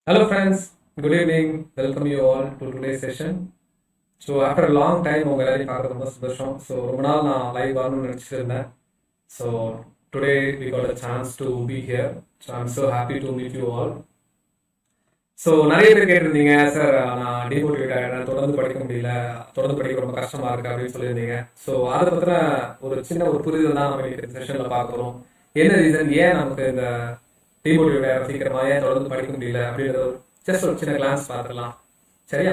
Hello friends, good evening. Welcome you all to today's session. So after long time உங்கள் எல்லாரையும் பார்க்குறது ரொம்ப சந்தோஷம் ஸோ ரொம்ப நாள் நான் லைவ் வரணும்னு நினச்சிட்டு இருந்தேன் so today we got a chance to be here so I'm so happy to meet you all so நிறைய பேர் கேட்டிருந்தீங்க சார் நான் டிமோட்டிவேட் ஆகிடுறேன் தொடர்ந்து படிக்க முடியல தொடர்ந்து படிக்க ரொம்ப கஷ்டமா இருக்கு அப்படின்னு சொல்லியிருந்தீங்க ஸோ அதை பற்றின ஒரு சின்ன ஒரு புரிதல் தான் நம்ம இன்னைக்கு செஷனில் பார்க்குறோம் என்ன ரீசன் ஏன் நமக்கு இந்த டிமோட்டிவேட் ஆகிற சீக்கிரமா ஏன் தொடர்ந்து படிக்க முடியல அப்படின்றத ஜஸ்ட் ஒரு சின்ன கிளான்ஸ் பார்த்துக்கலாம் சரியா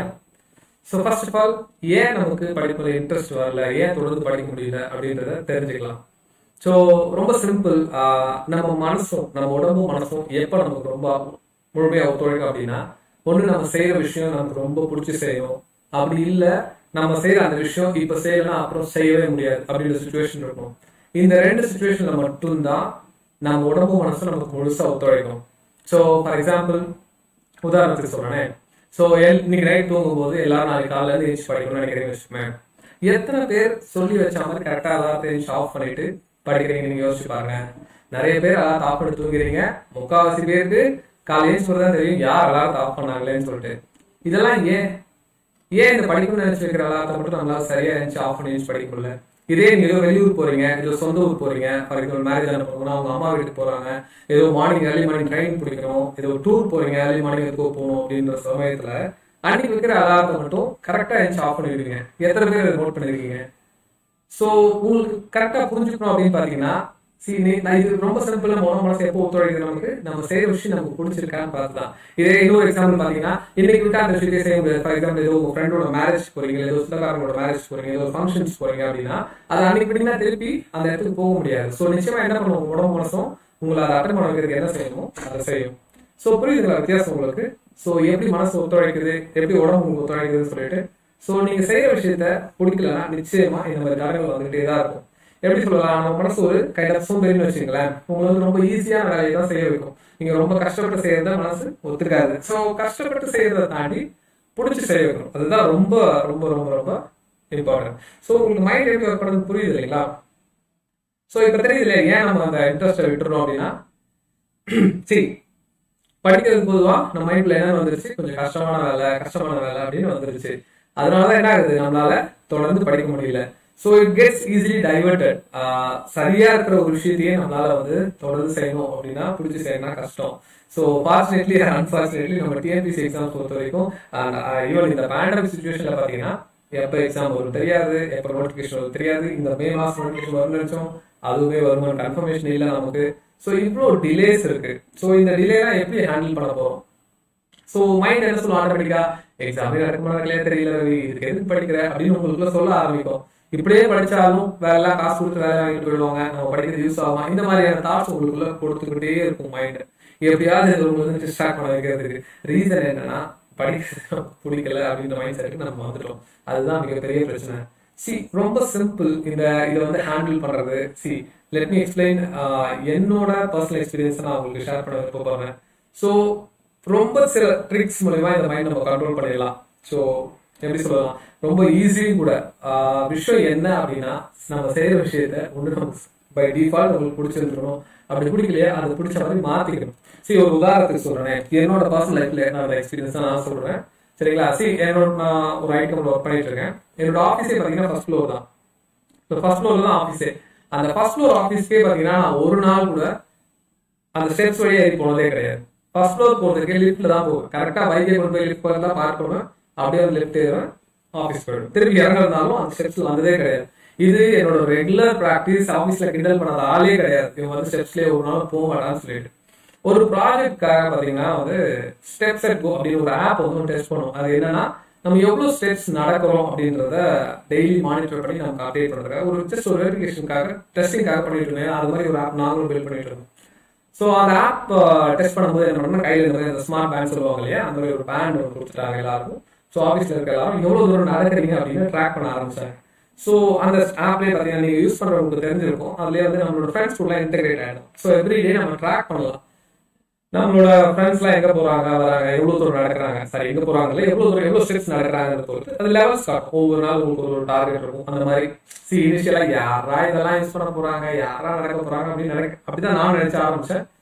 ஸோ ஃபர்ஸ்ட் ஆஃப் ஆல் ஏன் நமக்கு படிப்புல இன்ட்ரெஸ்ட் வரல ஏன் தொடர்ந்து படிக்க முடியல அப்படின்றத தெரிஞ்சுக்கலாம் ஸோ ரொம்ப சிம்பிள் நம்ம மனசும் நம்ம உடம்பும் மனசும் எப்போ நமக்கு ரொம்ப முழுமையாக ஒத்துழைக்கும் அப்படின்னா ஒன்று நம்ம செய்யற விஷயம் நமக்கு ரொம்ப பிடிச்சி செய்யும் அப்படி இல்லை நம்ம செய்யற அந்த விஷயம் இப்போ செய்யலாம் அப்புறம் செய்யவே முடியாது அப்படின்ற சுச்சுவேஷன் இருக்கும் இந்த ரெண்டு சுச்சுவேஷன்ல மட்டும்தான் நம்ம உடம்பு மனசும் நமக்கு முழுசா ஒத்துழைக்கும் ஸோ ஃபார் எக்ஸாம்பிள் உதாரணத்துக்கு சொல்றேன் ஸோ இன்னைக்கு நைட் தூங்கும் போது எல்லாரும் நாளைக்கு காலையில இருந்து எழுச்சி படிக்கணும்னு நினைக்கிறீங்க வச்சுக்கோங்க எத்தனை பேர் சொல்லி வச்ச மாதிரி கரெக்டா எல்லாத்தையும் எழுச்சி ஆஃப் பண்ணிட்டு படிக்கிறீங்க நீங்க யோசிச்சு பாருங்க நிறைய பேர் அலாரம் ஆஃப் பண்ணி தூங்குறீங்க முக்காவாசி பேருக்கு காலையில் எழுச்சி தான் தெரியும் யார் அலாரத்தை ஆஃப் பண்ணாங்களேன்னு சொல்லிட்டு இதெல்லாம் ஏன் ஏன் இந்த படிக்கணும்னு நினைச்சு வைக்கிற அலாரத்தை மட்டும் நம்மளால சரியா எழுச்சி ஆஃப் பண்ணி எழுச்சி படிக்க முடியல இதே நீங்க ஏதோ வெளியூர் போறீங்க ஏதோ சொந்த ஊர் போறீங்க ஃபார் எக்ஸாம்பிள் மேரேஜ் ஆன போகணும் அவங்க அம்மா வீட்டுக்கு போறாங்க ஏதோ மார்னிங் ஏர்லி மார்னிங் ட்ரெயின் பிடிக்கணும் ஏதோ டூர் போறீங்க ஏர்லி மார்னிங் எதுக்கோ போகணும் அப்படின்ற சமயத்துல அன்னைக்கு வைக்கிற அலாரத்தை மட்டும் கரெக்டா எழுச்சி ஆஃப் பண்ணிருக்கீங்க எத்தனை பேர் நோட் பண்ணிருக்கீங்க ஸோ உங்களுக்கு கரெக்டா புரிஞ்சுக்கணும் அப்படின்னு பாத்தீங்கன்னா சி நான் இது ரொம்ப சிம்பிள் மன மனசு எப்போ ஒத்துழைக்குது நமக்கு நம்ம செய்யற விஷயம் நமக்கு பிடிச்சிருக்கான்னு பார்த்துதான் இதே இன்னொரு எக்ஸாம்பிள் பாத்தீங்கன்னா இன்னைக்கு விட்டா அந்த விஷயத்தை செய்ய முடியாது ஃபார் எக்ஸாம்பிள் ஏதோ உங்க ஃப்ரெண்டோட மேரேஜ் போறீங்க ஏதோ சொந்தக்காரங்களோட மேரேஜ் போறீங்க ஏதோ ஃபங்க்ஷன்ஸ் போறீங்க அப்படின்னா அது அன்னைக்கு விட்டீங்கன்னா திருப்பி அந்த இடத்துக்கு போக முடியாது ஸோ நிச்சயமா என்ன பண்ணுவோம் உடம்பு மனசும் உங்களை அதை அட்டன் பண்ண வைக்கிறதுக்கு என்ன செய்யணும் அதை செய்யும் ஸோ புரியுதுங்களா வித்தியாசம் உங்களுக்கு ஸோ எப்படி மனசு ஒத்துழைக்குது எப்படி உடம்பு உங்களுக்கு ஒத்துழைக்குதுன்னு சொல்லிட்டு ஸோ நீங்க செய்யற விஷயத்த பிடிக்கலன்னா நிச்சயமா இந்த மாதிரி காரியங்கள் வந்துகிட்டே தான் இருக்கும் எப்படி சொல்லலாம் நம்ம மனசு ஒரு கைண்ட் ஆஃப் சோம்பேறின்னு வச்சுங்களேன் உங்களை வந்து ரொம்ப ஈஸியான வேலையை தான் செய்ய வைக்கும் நீங்க ரொம்ப கஷ்டப்பட்டு செய்யறத மனசு ஒத்துக்காது ஸோ கஷ்டப்பட்டு செய்யறத தாண்டி பிடிச்சி செய்ய வைக்கணும் அதுதான் ரொம்ப ரொம்ப ரொம்ப ரொம்ப இம்பார்ட்டன்ட் ஸோ உங்களுக்கு மைண்ட் எப்படி ஒர்க் பண்ணுறது புரியுது இல்லைங்களா ஸோ இப்போ தெரியுது இல்லையா ஏன் நம்ம அந்த இன்ட்ரெஸ்ட்டை விட்டுறோம் அப்படின்னா சரி படிக்கிறதுக்கு பொதுவாக நம்ம மைண்ட்ல என்ன வந்துருச்சு கொஞ்சம் கஷ்டமான வேலை கஷ்டமான வேலை அப்படின்னு வந்துருச்சு அதனாலதான் என்ன ஆகுது நம்மளால தொடர்ந்து படிக்க முடியல so it gets easily diverted சரியா இருக்கிற ஒரு விஷயத்தையே நம்மளால வந்து தொடர்ந்து செய்யணும் அப்படின்னா பிடிச்சி செய்யணும் கஷ்டம் ஸோ ஃபார்ச்சுனேட்லி அன்பார்ச்சுனேட்லி நம்ம டிஎன்பிசி எக்ஸாம் பொறுத்த வரைக்கும் ஈவன் இந்த பேண்டமிக் சுச்சுவேஷன்ல பாத்தீங்கன்னா எப்ப எக்ஸாம் வரும் தெரியாது எப்ப நோட்டிபிகேஷன் வரும் தெரியாது இந்த மே மாசம் நோட்டிபிகேஷன் வரும்னு நினைச்சோம் அதுவுமே வருமானம் கன்ஃபர்மேஷன் இல்லை நமக்கு ஸோ இவ்வளோ டிலேஸ் இருக்கு ஸோ இந்த டிலேலாம் எப்படி ஹேண்டில் பண்ண போறோம் ஸோ மைண்ட் என்ன சொல்லும் ஆட்டோமேட்டிக்கா எக்ஸாமே நடக்குமா நடக்கலையே தெரியல ரவி இதுக்கு எதுக்கு படிக்கிற அப்படின்னு உங்களுக்குள்ள சொல்ல ஆரம்பிக்கும் இப்படியே படிச்சாலும் வேற எல்லாம் காசு கொடுத்து வேலை வாங்கிட்டு போயிடுவாங்க நம்ம படிக்கிறது யூஸ் ஆகுமா இந்த மாதிரியான தாட்ஸ் உங்களுக்குள்ள கொடுத்துக்கிட்டே இருக்கும் மைண்ட் எப்படியாவது இது உங்களுக்கு வந்து டிஸ்ட்ராக்ட் பண்ண வைக்கிறதுக்கு ரீசன் என்னன்னா படிக்கிறது பிடிக்கல அப்படின்ற மைண்ட் செட்டுக்கு நம்ம வந்துட்டோம் அதுதான் மிகப்பெரிய பிரச்சனை சி ரொம்ப சிம்பிள் இந்த இதை வந்து ஹேண்டில் பண்றது சி லெட் மீ எக்ஸ்பிளைன் என்னோட பர்சனல் எக்ஸ்பீரியன்ஸ் நான் உங்களுக்கு ஷேர் பண்ண விருப்ப போறேன் ஸோ ரொம்ப சில ட்ரிக்ஸ் மூலயமா இந்த மைண்ட் நம்ம கண்ட்ரோல் பண்ணிடலாம் ஸோ எப்படி சொல்லலாம் ரொம்ப ஈஸியும் கூட விஷயம் என்ன அப்படின்னா நம்ம செய்யற விஷயத்த ஒன்று நமக்கு பை டிஃபால்ட் உங்களுக்கு பிடிச்சிருக்கணும் அப்படி பிடிக்கலையா அது பிடிச்ச மாதிரி மாத்திக்கணும் சரி ஒரு உதாரணத்துக்கு சொல்றேன் என்னோட பர்சனல் லைஃப்ல என்னோட எக்ஸ்பீரியன்ஸ் நான் சொல்றேன் சரிங்களா சி என்னோட நான் ஒரு ஐட்டம் ஒர்க் பண்ணிட்டு இருக்கேன் என்னோட ஆஃபீஸே பாத்தீங்கன்னா ஃபர்ஸ்ட் ஃப்ளோர் தான் இப்போ ஃபர்ஸ்ட் ஃப்ளோர் தான் ஆஃபீஸே அந்த ஃபர்ஸ்ட் ஃப்ளோர் ஆஃபீஸ்க்கே பாத்தீங்கன்னா நான் ஒரு நாள் கூட அந்த ஸ்டெப்ஸ் வழியா ஏறி போனதே கிடையாது ஃபர்ஸ்ட் ஃப்ளோர் போறதுக்கு லிஃப்ட்ல தான் போகும் கரெக்டா வைகை கொண்டு போய் லிஃப்ட் போய் தான் பார்க் பண்ணுவேன் அப்படியே வந்து லிஃப்ட் ஏறுவேன் ஆஃபீஸ் போயிடும் திருப்பி இறங்குறதுனாலும் அந்த ஸ்டெப்ஸ்ல வந்ததே கிடையாது இது என்னோட ரெகுலர் ப்ராக்டிஸ் ஆஃபீஸ்ல கிண்டல் பண்ணாத ஆளே கிடையாது இவன் வந்து ஸ்டெப்ஸ்லயே ஒரு நாள் போக மாட்டான்னு சொல்லிட்டு ஒரு ப்ராஜெக்ட்காக பாத்தீங்கன்னா வந்து ஸ்டெப் செட் கோ அப்படின்னு ஒரு ஆப் வந்து டெஸ்ட் பண்ணுவோம் அது என்னன்னா நம்ம எவ்வளவு ஸ்டெப்ஸ் நடக்கிறோம் அப்படின்றத டெய்லி மானிட்டர் பண்ணி நமக்கு அப்டேட் பண்றதுக்காக ஒரு ஜஸ்ட் ஒரு வெரிஃபிகேஷனுக்காக டெஸ்டிங்காக பண்ணிட்டு இருந்தேன் அது மாதிரி ஒரு ஆப் நாங்களும் பில்ட் பண்ணிட்டு இருந்தோம் ஸோ அந்த ஆப் டெஸ்ட் பண்ணும்போது என்ன பண்ணா கையில் இருந்த அந்த ஸ்மார்ட் பேண்ட் சொல்லுவாங்க இல்லையா அந்த மாதிரி ஒரு பேண்ட் ஒன்று கொடுத்துட்டாங்க எல்லாருக்கும் ஸோ ஆஃபீஸில் இருக்க எல்லாரும் எவ்வளோ தூரம் நடக்கிறீங்க அப்படின்னு ட்ராக் பண்ண ஆரம்பிச்சாங்க ஸோ அந்த ஆப்லேயே பார்த்தீங்கன்னா நீங்கள் யூஸ் பண்ணுறவங்களுக்கு தெரிஞ்சிருக்கும் அதுலேயே வந்து நம்மளோட ஃப்ரெண்ட்ஸ் கூட இன்டெகிரேட் ஆகிடும் ஸோ எவ்ரி டே நம்ம ட்ராக் பண்ணலாம் நம்மளோட ஃப்ரெண்ட்ஸ்லாம் எங்க போறாங்க வராங்க எவ்வளவு தூரம் நடக்கிறாங்க சரி எங்க போறாங்கல்ல எவ்வளவு தூரம் எவ்வளவு ஸ்டெப்ஸ் நடக்கிறாங்க பொறுத்து அது லெவல்ஸ் காட்டும் ஒவ்வொரு நாள் உங்களுக்கு ஒரு டார்கெட் இருக்கும் அந்த மாதிரி சி இனிஷியலா யாரா இதெல்லாம் யூஸ் பண்ண போறாங்க யாரா நடக்க போறாங்க அப்படின்னு நினைக்க அப்படிதான் நான் நினைச்ச ஆரம்பிச்சேன்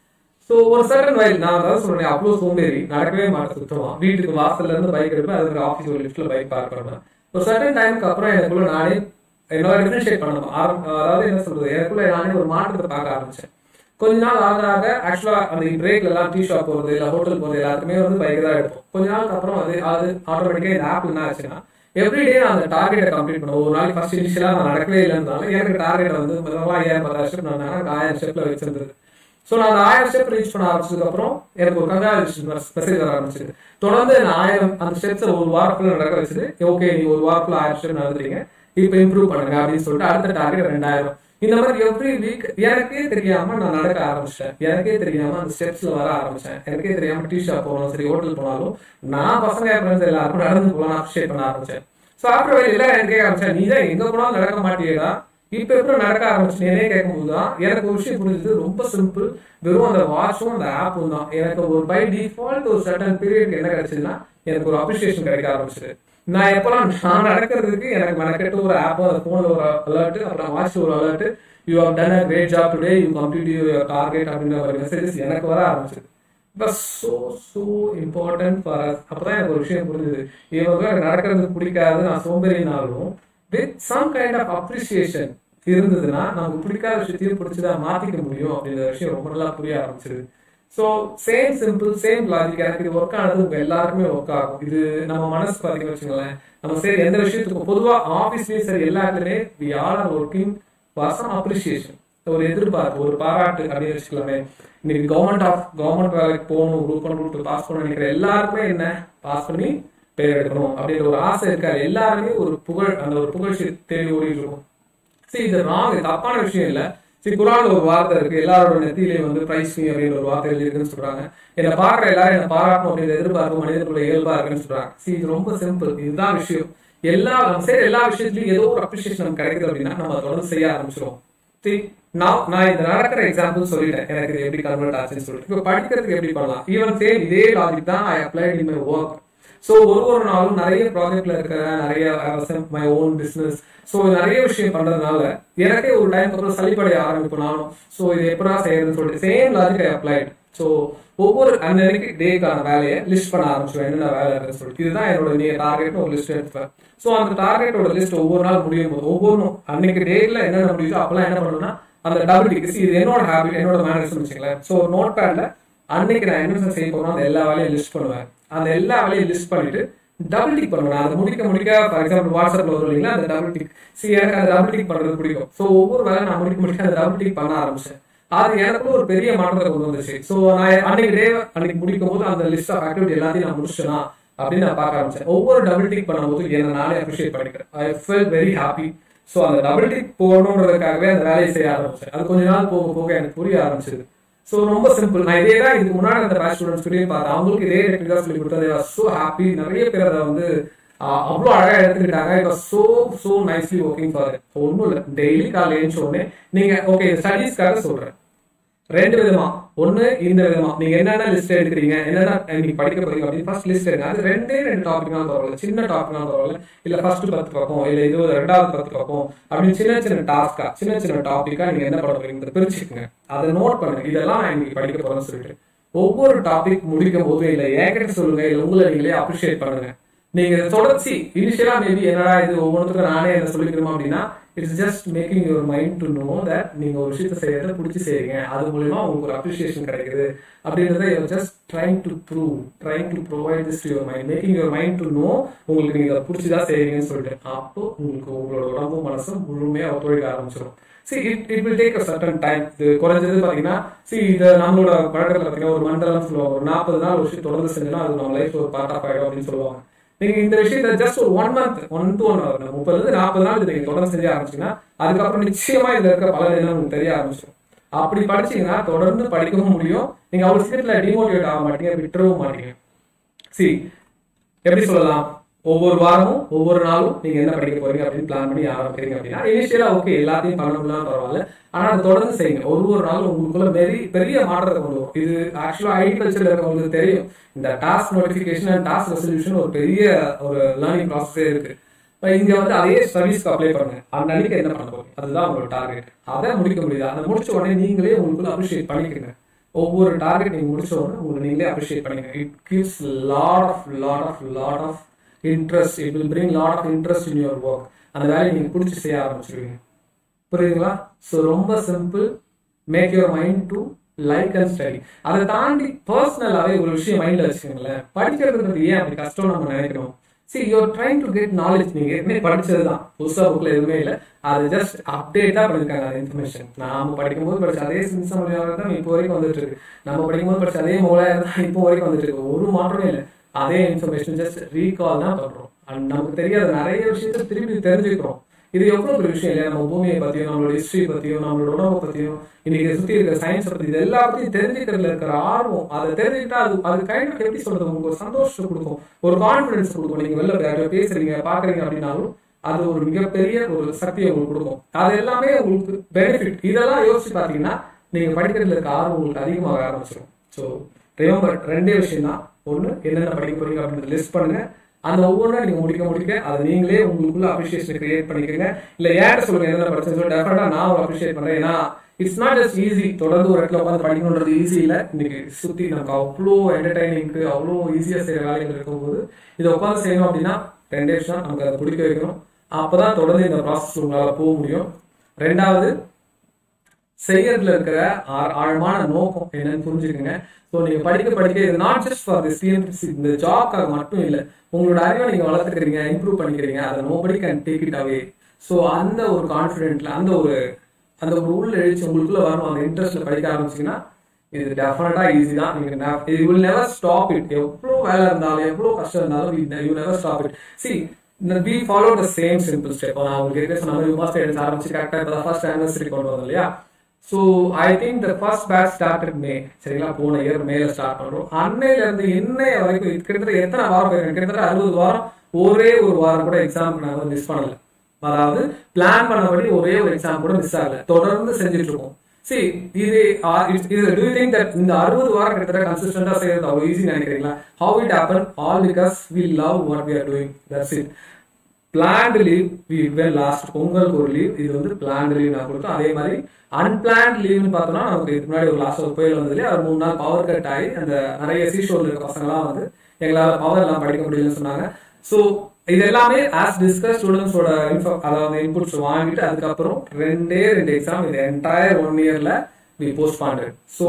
ஸோ ஒரு சர்டன் வயல் நான் அதாவது சொல்றேன் அவ்வளோ சோம்பேறி நடக்கவே மாட்டேன் சுத்தமா வீட்டுக்கு வாசல்ல இருந்து பைக் எடுப்பேன் அதுக்கு ஆஃபீஸ் ஒரு லிஃப்ட்ல பைக் பார்க் பண்ணுவேன் ஒரு சர்டன் டைமுக்கு அப்புறம் எனக்குள்ள நானே என்னோட டிஃபரன்ஷியேட் பண்ணணும் ஆரம்- அதாவது என்ன சொல்றது எனக்குள்ள நானே ஒரு மாற்றத்தை பார்க்க ஆரம்பிச்சேன் கொஞ்ச நாள் ஆக ஆக ஆக்சுவலா அந்த பிரேக்ல எல்லாம் டீ ஷாப் போறது இல்ல ஹோட்டல் போறது எல்லாத்துக்குமே வந்து பைக் தான் எடுப்போம் கொஞ்ச நாளுக்கு அப்புறம் அது அது ஆட்டோமேட்டிக்கா இந்த ஆப் என்ன ஆச்சுன்னா எவ்ரிடே நான் அந்த டார்கெட்டை கம்ப்ளீட் பண்ணுவேன் ஒரு நாளைக்கு ஃபர்ஸ்ட் இனிஷியலா நான் நடக்கவே இல்லைனாலும் எனக்கு டார்கெட் வந்து முதல்ல ஐயாயிரம் பத்தாயிரம் ஸ்டெப் நான் எனக்கு ஆயிரம் ஸ்டெப்ல வச்சிருந்தது ஸோ நான் அந்த ஆயிரம் ஸ்டெப் ரீச் பண்ண ஆரம்பிச்சதுக்கு அப்புறம் எனக்கு ஒரு கங்க்ராச்சுலேஷன் மெசேஜ் வர ஆரம்பிச்சது தொடர்ந்து நான் ஆயிரம் அந்த ஸ்டெப்ஸ் ஒரு வாரத்துல நடக்க வச்சது ஓகே நீ ஒரு வாரத்துல ஆயிரம் ஸ்டெப் நடந்துறீங்க இப்போ இம்ப்ரூவ் பண்ணுங்க அப்படின்னு சொல்லிட்டு அடுத்த டார்கெட் ரெண்டாயிரம் இந்த மாதிரி எவ்ரி வீக் எனக்கே தெரியாம நான் நடக்க ஆரம்பிச்சிட்டேன் எனக்கே தெரியாம அந்த ஸ்டெப்ஸ்ல வர ஆரம்பிச்சேன் எனக்கே தெரியாம டீ ஷாப் போகணும் சரி ஹோட்டல் போனாலும் நான் பசங்க ஃப்ரெண்ட்ஸ் எல்லாருக்கும் நடந்து போகலாம் அப்ரிஷியேட் பண்ண ஆரம்பிச்சேன் ஸோ ஆஃப்டர் வைல் எல்லாம் எனக்கு கேட்க ஆரம்பிச்சேன் நீ தான் எங்க போனாலும் நடக்க மாட்டேடா இப்ப எப்படி நடக்க ஆரம்பிச்சேனே கேட்கும்போது தான் எனக்கு ஒரு விஷயம் புரிஞ்சது ரொம்ப சிம்பிள் வெறும் அந்த வாட்சும் அந்த ஆப்பும் தான் எனக்கு ஒரு பை டிஃபால்ட் ஒரு சர்டன் பீரியட் என்ன கிடைச்சதுன்னா எனக்கு ஒரு அப்ரிசியேஷன் கிடைக்க ஆரம்பிச்சது நான் எப்பெல்லாம் நான் நடக்கிறதுக்கு எனக்கு மெனக்கெட்டு ஒரு ஆப் அந்த போன்ல ஒரு அலர்ட் அப்புறம் வாட்ச் ஒரு alert you have done a great job today you complete your target அப்படின்ற ஒரு மெசேஜஸ் எனக்கு வர ஆரம்பிச்சது but so so important for us அப்பதான் எனக்கு ஒரு விஷயம் புரிஞ்சுது இவங்க எனக்கு நடக்கிறது பிடிக்காது நான் சோம்பேறினாலும் with some kind of appreciation இருந்ததுன்னா நமக்கு பிடிக்காத விஷயத்தையும் பிடிச்சதா மாத்திக்க முடியும் அப்படின்ற விஷயம் ரொம்ப நல்லா புரிய ஆரம்பிச்சிருது so same simple same logic எனக்கு இது ஒர்க் ஆனது உங்க எல்லாருக்குமே ஒர்க் ஆகும் இது நம்ம மனசு பார்த்தீங்கன்னு வச்சுங்களேன் நம்ம சரி எந்த விஷயத்துக்கும் பொதுவாக ஆஃபீஸ்லயும் சரி எல்லா இடத்துலயுமே we are are working for some appreciation ஒரு எதிர்பார்ப்பு ஒரு பாராட்டு அப்படின்னு வச்சுக்கலாமே இன்னைக்கு கவர்மெண்ட் ஆஃப் கவர்மெண்ட் வேலைக்கு போகணும் குரூப் ஒன் குரூப் பாஸ் பண்ண நினைக்கிற எல்லாருக்குமே என்ன பாஸ் பண்ணி பேர் எடுக்கணும் அப்படின்ற ஒரு ஆசை இருக்காது எல்லாருமே ஒரு புகழ் அந்த ஒரு புகழ்ச்சி தேடி ஓடிட்டு இருக்கும் சரி இது ராங் தப்பான விஷயம் இல்ல சரி குரான்ல ஒரு வார்த்தை இருக்கு எல்லாரோட நெத்தியிலே வந்து பிரைஸ் மீ அப்படின்னு ஒரு வார்த்தை எழுதிருக்குன்னு சொல்றாங்க என்ன பாக்குற எல்லாரும் என்ன பாராட்டணும் அப்படின்னு எதிர்பார்ப்பு மனிதனுக்குள்ள இயல்பா இருக்குன்னு சொல்றாங்க சரி இது ரொம்ப சிம்பிள் இதுதான் விஷயம் எல்லா நம்ம செய்யற எல்லா விஷயத்துலயும் ஏதோ ஒரு அப்ரிசியேஷன் நமக்கு கிடைக்குது அப்படின்னா நம்ம அதை தொடர்ந்து செய்ய ஆரம்பிச்சிருவோம் சரி நான் நான் இந்த நடக்கிற எக்ஸாம்பிள் சொல்லிட்டேன் எனக்கு இது எப்படி கன்வெர்ட் ஆச்சுன்னு சொல்லிட்டு இப்போ படிக்கிறதுக்கு எப்படி பண்ணலாம் ஈவன் சேம் இதே லாஜிக் தான் I applied in my work so ஒரு ஒரு நாளும் நிறைய ப்ராஜெக்ட்ல இருக்கிற நிறைய மை ஓன் பிசினஸ் ஸோ நிறைய விஷயம் பண்றதுனால எனக்கே ஒரு டைம் அப்புறம் சளிப்படைய ஆரம்பிக்கும் நானும் ஸோ இது எப்படா செய்யறதுன்னு சொல்லிட்டு same logic I applied so ஒவ்வொரு அன்னைக்கு டேக்கான வேலையை லிஸ்ட் பண்ண ஆரம்பிச்சிடும் என்னென்ன வேலை இருக்குன்னு சொல்லிட்டு இதுதான் என்னோட நீ டார்கெட்னு ஒரு லிஸ்ட் எடுத்துப்பேன் ஸோ அந்த டார்கெட்டோட லிஸ்ட் ஒவ்வொரு நாள் முடியும் போது ஒவ்வொன்றும் அன்னைக்கு டேட்ல என்னென்ன முடியுதோ அப்பெல்லாம் என்ன பண்ணணும்னா அந்த டபுள் டிகிரி இது என்னோட ஹேபிட் என்னோட மேனேஜ் வச்சுக்கலேன் ஸோ நோட் பேட்ல அன்னைக்கு நான் என்ன செய்ய போறோம் அந்த எல்லா வேலையும் லிஸ்ட் பண்ணுவேன் அந்த எல்லா வேலையும் லிஸ்ட் பண்ணிட்டு டபுள் டிக் பண்ணுவேன் அதை முடிக்க முடிக்க ஃபார் எக்ஸாம்பிள் வாட்ஸ்அப்ல வரும் இல்லைங்களா அந்த டபுள் டிக் சி எனக்கு அந்த டபுள் டிக் பண்றது பிடிக்கும் ஸோ ஒவ்வொரு வேலை நான் முடிக்க முடிக்க அந்த டபுள் டிக் பண்ண ஆரம்பிச்சேன் அது எனக்குள்ள ஒரு பெரிய மாற்றத்தை கொண்டு வந்துச்சு ஸோ நான் அன்னைக்கு டே அன்னைக்கு முடிக்கும் போது அந்த லிஸ்ட் ஆஃப் ஆக்டிவிட்டி எல்லாத்தையும் நான் முடிச்சேனா அப்படின்னு நான் பார்க்க ஆரம்பிச்சேன் ஒவ்வொரு டபுள் டிக் பண்ணும்போது என்ன நானே அப்ரிஷியேட் பண்ணிக்கிறேன் I feel very happy so அந்த டபுள் டிக் போகணுன்றதுக்காகவே அந்த வேலையை செய்ய ஆரம்பிச்சேன் அது கொஞ்ச நாள் போக போக எனக்கு புரிய ஆரம்பிச்சது ஸோ ரொம்ப சிம்பிள் நான் இதே தான் இதுக்கு முன்னாடி அந்த பேட்ச் ஸ்டூடெண்ட்ஸ் சொல்லி பார்த்தேன் அவங்களுக்கு இதே டெக்னிக்கா சொல்லி கொடுத்தது ஸோ ஹாப்பி நிறைய பேர் அதை வந்து அவ்வளோ அழகா எடுத்துக்கிட்டாங்க இப்போ so so nicely working for ஒன்றும் இல்லை டெய்லி காலையில் எழுந்த உடனே நீங்க ஓகே ஸ்டடீஸ்க்காக சொல்றேன் ரெண்டு விதமா ஒண்ணு இந்த விதமா நீங்க என்னென்ன லிஸ்ட் எடுக்கிறீங்க என்னென்ன நீங்க படிக்க போறீங்க அப்படின்னு ஃபர்ஸ்ட் லிஸ்ட் எடுங்க அது ரெண்டே ரெண்டு டாபிக்னாலும் பரவாயில்ல சின்ன டாபிக்னாலும் பரவாயில்ல இல்ல ஃபர்ஸ்ட் பத்து பக்கம் இல்ல இது ரெண்டாவது பத்து பக்கம் அப்படின்னு சின்ன சின்ன டாஸ்கா சின்ன சின்ன டாபிக்கா நீங்க என்ன பண்ண போறீங்க பிரிச்சுக்கோங்க அதை நோட் பண்ணுங்க இதெல்லாம் நான் இன்னைக்கு படிக்க போறேன்னு சொல்லிட்டு ஒவ்வொரு டாபிக் முடிக்கும் போது இல்ல என்கிட்ட சொல்லுங்க இல்ல உங்களை நீங்களே அப்ரிஷியேட் பண்ணுங்க நீங்க தொடர்ச்சி இனிஷியலா மேபி என்னடா இது ஒவ்வொன்றுக்கும் நானே என்ன சொல்லிக்கிறோம் அப்படின்னா it's just making your mind to know that நீங்க ஒரு விஷயத்த செய்யறத பிடிச்சி செய்றீங்க அது மூலியமா உங்களுக்கு ஒரு அப்ரிசியேஷன் கிடைக்குது அப்படின்றத you're just trying to prove trying to provide this to your mind making your mind to know உங்களுக்கு நீங்க அதை பிடிச்சிதான் செய்றீங்கன்னு சொல்லிட்டு அப்போ உங்களுக்கு உங்களோட உடம்பும் மனசும் முழுமையா ஒத்துழைக்க ஆரம்பிச்சிடும் see it it will take a certain time இது குறைஞ்சது பாத்தீங்கன்னா சி இது நம்மளோட பழக்கத்துல பாத்தீங்கன்னா ஒரு மண்டலம் சொல்லுவாங்க ஒரு நாற்பது நாள் ஒரு விஷயம் தொடர்ந்து செஞ்சோம்னா அது நம்ம லைஃப் ஒரு பார்ட் ஆஃப் ஆயிடும் அப்படின்னு சொல்லுவாங்க நீங்க இந்த விஷயத்த ஜஸ்ட் ஒரு one month one to one முப்பது இருந்து நாற்பது நாள் நீங்க தொடர்ந்து செஞ்சு ஆரம்பிச்சீங்கன்னா அதுக்கப்புறம் நிச்சயமா இதுல இருக்க பலன் என்ன உங்களுக்கு தெரிய ஆரம்பிச்சிடும் அப்படி படிச்சீங்கன்னா தொடர்ந்து படிக்கவும் முடியும் நீங்க அவ்வளவு சீக்கிரத்துல டிமோட்டிவேட் ஆக மாட்டீங்க விட்டுறவும் மாட்டீங்க சி எப்படி சொல்லலாம் ஒவ்வொரு வாரமும் ஒவ்வொரு நாளும் நீங்க என்ன படிக்க போறீங்க அப்படின்னு பிளான் பண்ணி ஆரம்பிக்கிறீங்க அப்படின்னா இனிஷியலா ஓகே எல்லாத்தையும் பண்ண முடியலாம் பரவாயில்ல ஆனா அதை தொடர்ந்து செய்யுங்க ஒரு ஒரு நாளும் உங்களுக்குள்ள பெரிய பெரிய மாற்றத்தை கொண்டு வரும் இது ஆக்சுவலா ஐடிகல்ச்சர்ல இருக்கவங்களுக்கு தெரியும் இந்த task notification and task resolution ஒரு பெரிய ஒரு லேர்னிங் ப்ராசஸே இருக்கு இங்க வந்து அதே சர்வீஸ்க்கு அப்ளை பண்ணுங்க அந்த அன்னைக்கு என்ன பண்ண போறீங்க அதுதான் உங்களோட டார்கெட் அதை முடிக்க முடியுது அதை முடிச்ச உடனே நீங்களே உங்களுக்குள்ள அப்ரிஷியேட் பண்ணிக்கங்க ஒவ்வொரு டார்கெட் நீங்க முடிச்ச உடனே உங்களை நீங்களே அப்ரிஷியேட் பண்ணுங்க it gives lot of lot of lot of interest it will bring lot of interest in your work அந்த வேலையை நீங்க பிடிச்சி செய்ய ஆரம்பிச்சிருவீங்க புரியுதுங்களா ஸோ ரொம்ப simple make your mind to like and study அதை தாண்டி பர்சனலாகவே ஒரு விஷயம் மைண்ட்ல வச்சுக்கோங்களேன் படிக்கிறதுன்றது ஏன் அப்படி கஷ்டம் நம்ம நினைக்கிறோம் சரி you're trying to get knowledge நீங்க ஏற்கனவே படிச்சது தான் புதுசாக புக்கில் எதுவுமே இல்லை அது ஜஸ்ட் அப்டேட்டா பண்ணிருக்காங்க அந்த இன்ஃபர்மேஷன் நாம படிக்கும்போது படிச்ச அதே சின்ச மொழியாக தான் இப்போ வரைக்கும் வந்துட்டு இருக்கு நம்ம படிக்கும்போது படிச்ச அதே மொழியாக தான் இப்போ வரைக்கும் வந்துட்டு இருக்கு ஒரு மாற்றமே இல்லை அதே இன்ஃபர்மேஷன் ஜஸ்ட் ரீகால் தான் பண்றோம் அண்ட் நமக்கு தெரியாத நிறைய விஷயத்த திருப்பி தெரிஞ்சுக்கிறோம் இது எவ்வளவு பெரிய விஷயம் இல்லையா நம்ம பூமியை பத்தியும் நம்மளோட ஹிஸ்டரி பத்தியும் நம்மளோட உணவை பத்தியும் இன்னைக்கு சுத்தி இருக்கிற சயின்ஸ் பத்தி இது எல்லாத்தையும் தெரிஞ்சுக்கிறதுல இருக்கிற ஆர்வம் அதை தெரிஞ்சுக்கிட்டா அது அது கைண்ட் ஆஃப் எப்படி சொல்றது உங்களுக்கு ஒரு சந்தோஷத்தை கொடுக்கும் ஒரு கான்பிடன்ஸ் கொடுக்கும் நீங்க வெளில யாரையோ பேசுறீங்க பாக்குறீங்க அப்படின்னாலும் அது ஒரு மிகப்பெரிய ஒரு சக்தியை உங்களுக்கு கொடுக்கும் அது எல்லாமே உங்களுக்கு பெனிஃபிட் இதெல்லாம் யோசிச்சு பாத்தீங்கன்னா நீங்க படிக்கிறதுல இருக்க ஆர்வம் உங்களுக்கு அதிகமாக ஆரம்பிச்சிடும் ஸோ ரிமெம்பர் ரெண்டே விஷயம் தான் ஒன்று என்னென்ன படிக்க போறீங்க அப்படின்றத லிஸ்ட் பண்ணுங்க அந்த ஒவ்வொன்றும் நீங்க முடிக்க முடிக்க அதை நீங்களே உங்களுக்குள்ள அப்ரிஷியேஷன் கிரியேட் பண்ணிக்கோங்க இல்ல ஏன்ட்ட சொல்லுங்க என்ன படிச்சேன்னு சொல்லி டெஃபினட்டா நான் ஒரு அப்ரிஷியேட் பண்றேன் ஏன்னா இட்ஸ் நாட் ஜஸ்ட் ஈஸி தொடர்ந்து ஒரு இடத்துல உட்காந்து படிக்கணுன்றது ஈஸி இல்ல இன்னைக்கு சுத்தி நமக்கு அவ்வளோ என்டர்டைனிங்க்கு அவ்வளோ ஈஸியா செய்யற வேலைகள் இருக்கும்போது இதை உட்காந்து செய்யணும் அப்படின்னா ரெண்டே விஷயம் நமக்கு அதை பிடிக்க வைக்கணும் அப்பதான் தொடர்ந்து இந்த ப்ராசஸ் உங்களால போக முடியும் ரெண்டாவது செய்யறதுல இருக்கிற ஆழமான நோக்கம் என்னன்னு புரிஞ்சுக்கோங்க ஸோ நீங்க படிக்க படிக்க இது not just for this TNPSC இந்த ஜாப்க்காக மட்டும் இல்லை உங்களோட அறிவை நீங்க வளர்த்துக்கிறீங்க இம்ப்ரூவ் பண்ணிக்கிறீங்க அதை nobody can take it away so அந்த ஒரு கான்ஃபிடென்ட்ல அந்த ஒரு அந்த ஒரு உள்ள எழுச்சி உங்களுக்குள்ள வரும் அந்த இன்ட்ரெஸ்ட்ல படிக்க ஆரம்பிச்சீங்கன்னா இது டெஃபினட்டா ஈஸி தான் நீங்க இது வில் நெவர் ஸ்டாப் இட் எவ்வளோ வேலை இருந்தாலும் எவ்வளோ கஷ்டம் இருந்தாலும் you never stop it see we follow the same simple step நான் உங்களுக்கு ஏற்கனவே சொன்ன மாதிரி மாஸ்டர் எடுத்து ஆரம்பிச்சு கரெக்டாக இப்போ ஃபர்ஸ்ட் ஆனிவர்சரி கொண்டு வந்தோம் இல்லையா so I think the first batch started May சரிங்களா போன இயர் மேல ஸ்டார்ட் பண்றோம் அன்னையில இருந்து இன்னைய வரைக்கும் கிட்டத்தட்ட எத்தனை வாரம் போயிருக்கேன் கிட்டத்தட்ட அறுபது வாரம் ஒரே ஒரு வாரம் கூட எக்ஸாமுக்கு நான் மிஸ் பண்ணல அதாவது பிளான் பண்ணபடி ஒரே ஒரு எக்ஸாம் கூட மிஸ் ஆகல தொடர்ந்து செஞ்சுட்டு இருக்கோம் சி இது இது டூ திங்க் தட் இந்த அறுபது வாரம் கிட்டத்தட்ட கன்சிஸ்டன்டா செய்யறது அவ்வளவு ஈஸி நினைக்கிறீங்களா how it happen all because we love what we are doing that's it planned leave we well last பொங்கலுக்கு ஒரு லீவ் இது வந்து பிளான்டு லீவ் நான் கொடுத்தோம் அதே மாதிரி அன்பிளான்ட் லீவ்னு பார்த்தோம்னா நமக்கு இதுக்கு முன்னாடி ஒரு லாஸ்ட் ஒரு புயல் வந்ததுலேயே ஒரு மூணு நாள் பவர் கட் ஆகி அந்த நிறைய சீஷோர்ல இருக்க பசங்களாம் வந்து எங்களால் பவர் எல்லாம் படிக்க முடியலன்னு சொன்னாங்க ஸோ இது எல்லாமே ஆஸ் டிஸ்கஸ் ஸ்டூடெண்ட்ஸோட இன்ஃபோ அதாவது இன்புட்ஸ் வாங்கிட்டு அதுக்கப்புறம் ரெண்டே ரெண்டு எக்ஸாம் இது என்டையர் ஒன் இயர்ல we postponed so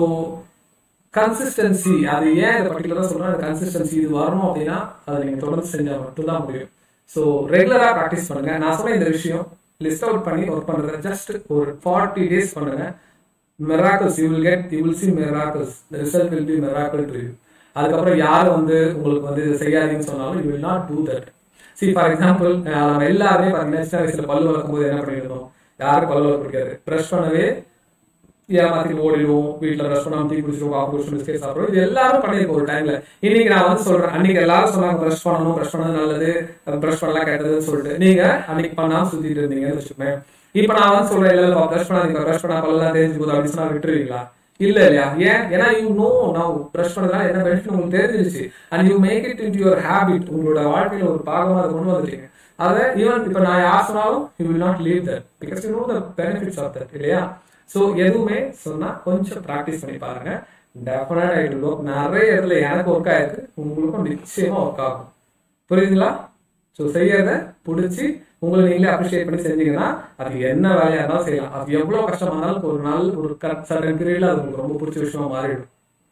consistency அது ஏன் இதை பர்டிகுலராக சொல்றேன் அந்த கன்சிஸ்டன்சி இது வரணும் அப்படின்னா அதை நீங்க தொடர்ந்து செஞ்சால் மட்டும்தான் முடியும் ஸோ ரெகுலரா ப்ராக்டிஸ் பண்ணுங்க நான் சொன்ன இந்த விஷயம் லிஸ்ட் அவுட் பண்ணி ஒர்க் பண்றத ஜஸ்ட் ஒரு ஃபார்ட்டி டேஸ் பண்ணுங்க miracles you will get you will see miracles the result will be miracle to you அதுக்கப்புறம் யார் வந்து உங்களுக்கு வந்து செய்யாதீங்கன்னு சொன்னாலும் you will not do that see for example நம்ம எல்லாருமே பாத்தீங்கன்னா சின்ன வயசுல பல்லு வளர்க்கும் போது என்ன பண்ணிருந்தோம் யாருக்கு பல்லு வளர்க்க பிடிக்காது ப்ரஷ் பண்ணவே ஏமாத்திட்டு ஓடிடுவோம் வீட்டுல ப்ரஷ் பண்ணாம டீ குடிச்சிருவோம் காஃபி குடிச்சு பிஸ்கெட் சாப்பிடுவோம் இது எல்லாரும் பண்ணிருக்கோம் ஒரு டைம்ல இன்னைக்கு நான் வந்து சொல்றேன் அன்னைக்கு எல்லாரும் சொன்னாங்க ப்ரஷ் பண்ணணும் ப்ரஷ் பண்ணது நல்லது ப்ரஷ் பண்ணலாம் கெட்டதுன்னு சொல்லிட்டு நீங்க அன்னைக்கு பண்ணாம சுத்திட்டு இருந்தீங்கன்னு வச்சுக்கோங்க இப்ப நான் வந்து சொல்றேன் இல்ல இல்ல ப்ரஷ் பண்ணாதீங்க ப்ரஷ் பண்ணா பல்லாம் தெரிஞ்சு போதும் அப்படின்னு சொன்னா விட்டுருவீங்களா இல்ல இல்லையா ஏன் ஏன்னா யூ நோ நான் ப்ரஷ் பண்ணதுனால என்ன பெனிஃபிட் உங்களுக்கு தெரிஞ்சிருச்சு and you make it in your habit உங்களோட வாழ்க்கையில ஒரு பாகமா அதை கொண்டு வந்துட்டீங்க அதை ஈவன் இப்ப நான் யார் சொன்னாலும் you will not leave that because you know the benefits of that இல்லையா ஸோ எதுவுமே சொன்னா கொஞ்சம் ப்ராக்டிஸ் பண்ணி பாருங்க டெஃபினட் ஆகிட்டு ஒர்க் நிறைய இடத்துல எனக்கு ஒர்க் ஆயிருக்கு உங்களுக்கும் நிச்சயமா ஒர்க் ஆகும் புரியுதுங்களா ஸோ செய்யறத பிடிச்சி உங்களை நீங்களே அப்ரிஷியேட் பண்ணி செஞ்சீங்கன்னா அது என்ன வேலையா இருந்தாலும் செய்யலாம் அது எவ்வளவு கஷ்டமா இருந்தாலும் ஒரு நாள் ஒரு கரெக்ட் சர்டன் பீரியட்ல அது உங்களுக்கு ரொம்ப பிடிச்ச விஷயமா மாறிடும்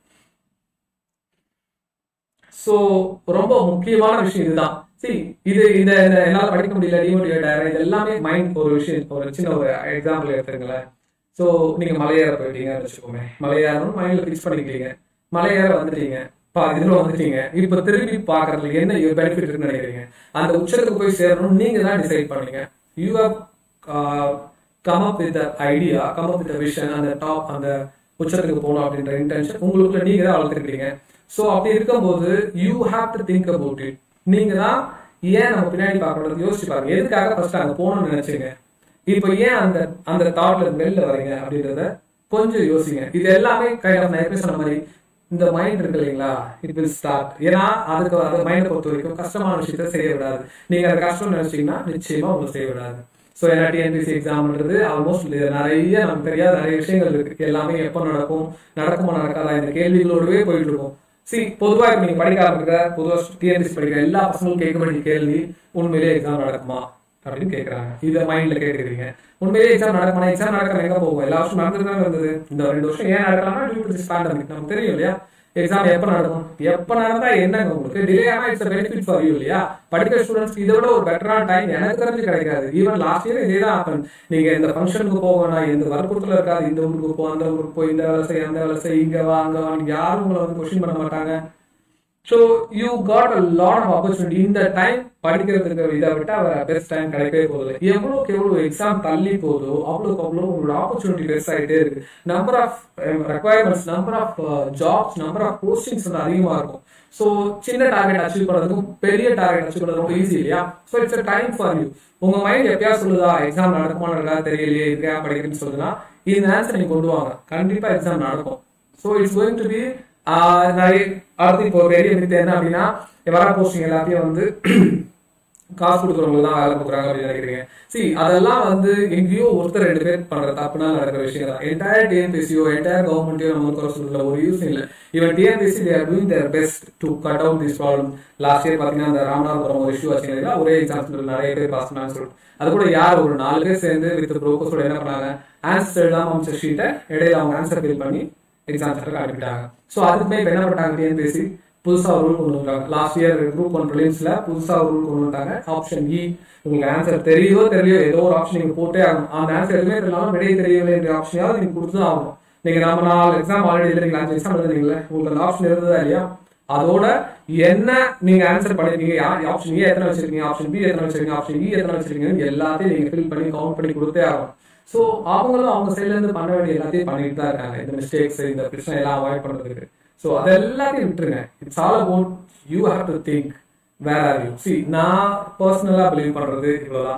ஸோ ரொம்ப முக்கியமான விஷயம் இதுதான் சரி இது இத என்னால படிக்க முடியல டிமோட்டிவேட் ஆயிரம் இது எல்லாமே மைண்ட் ஒரு விஷயம் ஒரு சின்ன ஒரு எக்ஸாம்பிள் எடுத்துங்களேன் ஸோ நீங்க மலையேற போயிட்டீங்கன்னு வச்சுக்கோமே மலையேறணும் மைண்ட்ல ஃபிக்ஸ் பண்ணிக்கிறீங்க மலையேற வந்துட்டீங்க பா இதுல வந்துட்டீங்க இப்ப திரும்பி பாக்குறதுல என்ன பெனிஃபிட் இருக்குன்னு நினைக்கிறீங்க அந்த உச்சத்துக்கு போய் சேரணும் நீங்க தான் டிசைட் பண்ணீங்க you have come up with idea come up with vision அந்த டாப் அந்த உச்சத்துக்கு போகணும் அப்படின்ற இன்டென்ஷன் உங்களுக்குள்ள நீங்க தான் வளர்த்துருக்கீங்க ஸோ அப்படி இருக்கும்போது you have to think about it நீங்க தான் ஏன் நம்ம பின்னாடி பார்க்கறது யோசிச்சு பாருங்க எதுக்காக ஃபர்ஸ்ட் அங்க போகணும்னு நினைச்சீங்க இப்போ ஏன் அந்த அந்த தாட்ல வெளில வரீங்க அப்படின்றத கொஞ்சம் யோசிங்க இது எல்லாமே கைண்ட் ஆஃப் நான் எப்படி சொன்ன மாதிரி இந்த மைண்ட் இருக்கு இல்லைங்களா இட் வில் ஸ்டார்ட் ஏன்னா அதுக்கு அந்த மைண்டை பொறுத்த வரைக்கும் கஷ்டமான விஷயத்த செய்ய விடாது நீங்க அதை கஷ்டம் நினைச்சீங்கன்னா நிச்சயமா உங்களுக்கு செய்ய விடாது ஸோ ஏன்னா டிஎன்பிசி எக்ஸாம்ன்றது ஆல்மோஸ்ட் நிறைய நமக்கு தெரியாத நிறைய விஷயங்கள் இருக்கு எல்லாமே எப்போ நடக்கும் நடக்குமா நடக்காதா இந்த கேள்விகளோடவே போயிட்டு இருக்கும் சி பொதுவாக இப்போ நீங்கள் படிக்க ஆரம்பிக்கிற பொதுவாக டிஎன்பிசி படிக்கிற எல்லா பசங்களும் கேட்க வேண்டிய கேள்வி உண்மையிலேயே எக்ஸாம் நடக்குமா அப்படின்னு கேட்குறாங்க இதை மைண்டில் கேட்குறீங்க உண்மையிலேயே எக்ஸாம் நடக்குமா எக்ஸாம் நடக்காம எங்கே போகும் எல்லா வருஷம் நடந்துட்டு தான் இருந்தது இந்த ரெண்டு வருஷம் ஏன் நடக்கலாம்னா டியூ டு திஸ் பேண்டமிக் நமக்கு தெரியும் இல்லையா எக்ஸாம் எப்போ நடக்கும் எப்போ நடந்தா என்னங்க உங்களுக்கு டிலே ஆனா இட்ஸ் பெனிஃபிட் ஃபார் யூ இல்லையா படிக்கிற ஸ்டூடெண்ட்ஸ் இதை விட ஒரு பெட்டரான டைம் எனக்கு தெரிஞ்சு கிடைக்காது ஈவன் லாஸ்ட் இயர் இதே தான் happen. நீங்க இந்த ஃபங்க்ஷனுக்கு போகணும் இந்த வற்புறுத்தல இருக்காது இந்த ஊருக்கு போ அந்த ஊருக்கு போய் இந்த வேலை செய் அந்த வேலை செய் இங்க வா அங்க வா யாரும் உங்களை வந்து கொஸ்டின் பண்ண மாட்டாங்க so you got a lot of opportunity இந்த டைம் படிக்கிறதுக்கு இதை விட்டு அவர் பெஸ்ட் டைம் கிடைக்கவே போகுது எவ்வளோக்கு எவ்வளோ எக்ஸாம் தள்ளி போதோ அவ்வளோக்கு அவ்வளோ உங்களோட ஆப்பர்ச்சுனிட்டி பெருஸ் ஆகிட்டே இருக்கு number of requirements number of jobs number of postings வந்து அதிகமாக இருக்கும் ஸோ சின்ன டார்கெட் அச்சீவ் பண்ணுறதுக்கும் பெரிய டார்கெட் அச்சீவ் பண்ணுறது ரொம்ப ஈஸி இல்லையா so it's a time for you உங்க மைண்ட் எப்பயா சொல்லுதா எக்ஸாம் நடக்குமா நடக்காது தெரியலையே இதுக்காக படிக்கிறேன்னு சொல்லுதுன்னா இந்த ஆன்சர் நீங்க கொண்டு வாங்க கண்டிப்பா எக்ஸாம் நடக்கும் so it's going to be நிறைய அடுத்து இப்போ பெரிய வித்து என்ன அப்படின்னா வர போஸ்டிங் எல்லாத்தையும் வந்து காசு கொடுக்குறவங்க தான் வேலை கொடுக்குறாங்க அப்படின்னு நினைக்கிறீங்க சி அதெல்லாம் வந்து எங்கேயோ ஒருத்தர் ரெண்டு பேர் பண்ற தப்புனா நடக்கிற விஷயம் தான் என்டையர் டிஎன்பிசியோ என்டையர் கவர்மெண்ட்டையோ நம்ம குறை சொல்றதுல ஒரு யூஸ் இல்லை even TNPSC they are doing their best to cut out this problem last year பாத்தீங்கன்னா அந்த ராமநாதபுரம் ஒரு இஷ்யூ வச்சுருந்தீங்களா ஒரே எக்ஸாம்ஸ் நிறைய பேர் பாஸ் பண்ணாங்கன்னு சொல்லிட்டு அது கூட யார் ஒரு நாலு பேர் சேர்ந்து வித் ப்ரோக்கர்ஸோட என்ன பண்ணாங்க ஆன்சர் எழுதாம அமைச்ச ஷீட்டை இடையில அவங்க ஆன்சர் ஃபில் பண்ணி எக்ஸாம் சென்டருக்கு அனுப்பிட்டாங்க ஸோ அதுக்குமே இப்போ என்ன பண்ணிட்டாங்க டிஎன்பிஎஸ்சி புதுசா ஒரு ரூல் கொண்டு வந்தாங்க லாஸ்ட் இயர் குரூப் ஒன் ப்ரிலிம்ஸ்ல புதுசா ஒரு ரூல் கொண்டு வந்தாங்க ஆப்ஷன் இ உங்களுக்கு ஆன்சர் தெரியுதோ தெரியலையோ ஏதோ ஒரு ஆப்ஷன் நீங்க போட்டே ஆகணும் அந்த ஆன்சர் எதுவுமே தெரியலாம் விடை தெரியவில்லை என்ற ஆப்ஷனையாவது நீங்க கொடுத்து தான் ஆகணும் நீங்க நம்ம நாலு எக்ஸாம் ஆல்ரெடி எழுதுறீங்க அஞ்சு எக்ஸாம் எழுதுறீங்களா உங்களுக்கு அந்த ஆப்ஷன் இருந்ததா இல்லையா அதோட என்ன நீங்க ஆன்சர் பண்ணிருக்கீங்க ஆப்ஷன் ஏ எத்தனை வச்சிருக்கீங்க ஆப்ஷன் பி எத்தனை வச்சிருக்கீங்க ஆப்ஷன் இ எத்தனை வச்சிருக்கீங்க எல்லாத்தையும் நீங்க ஃபில் பண்ணி கவுண்ட் பண்ணி கொடுத்தே ஆகணும் ஸோ அவங்களும் அவங்க சைட்ல இருந்து பண்ண வேண்டிய எல்லாத்தையும் பண்ணிட்டு தான் இருக்காங்க இந்த மிஸ்டேக்ஸ் இந்த பிரச்சனை எல்லாம் அவாய்ட் பண்றதுக்கு ஸோ அது எல்லாத்தையும் விட்டுருங்க it's all about you have to think where are you see நான் பர்சனலா பிலீவ் பண்றது இவ்வளவுதான்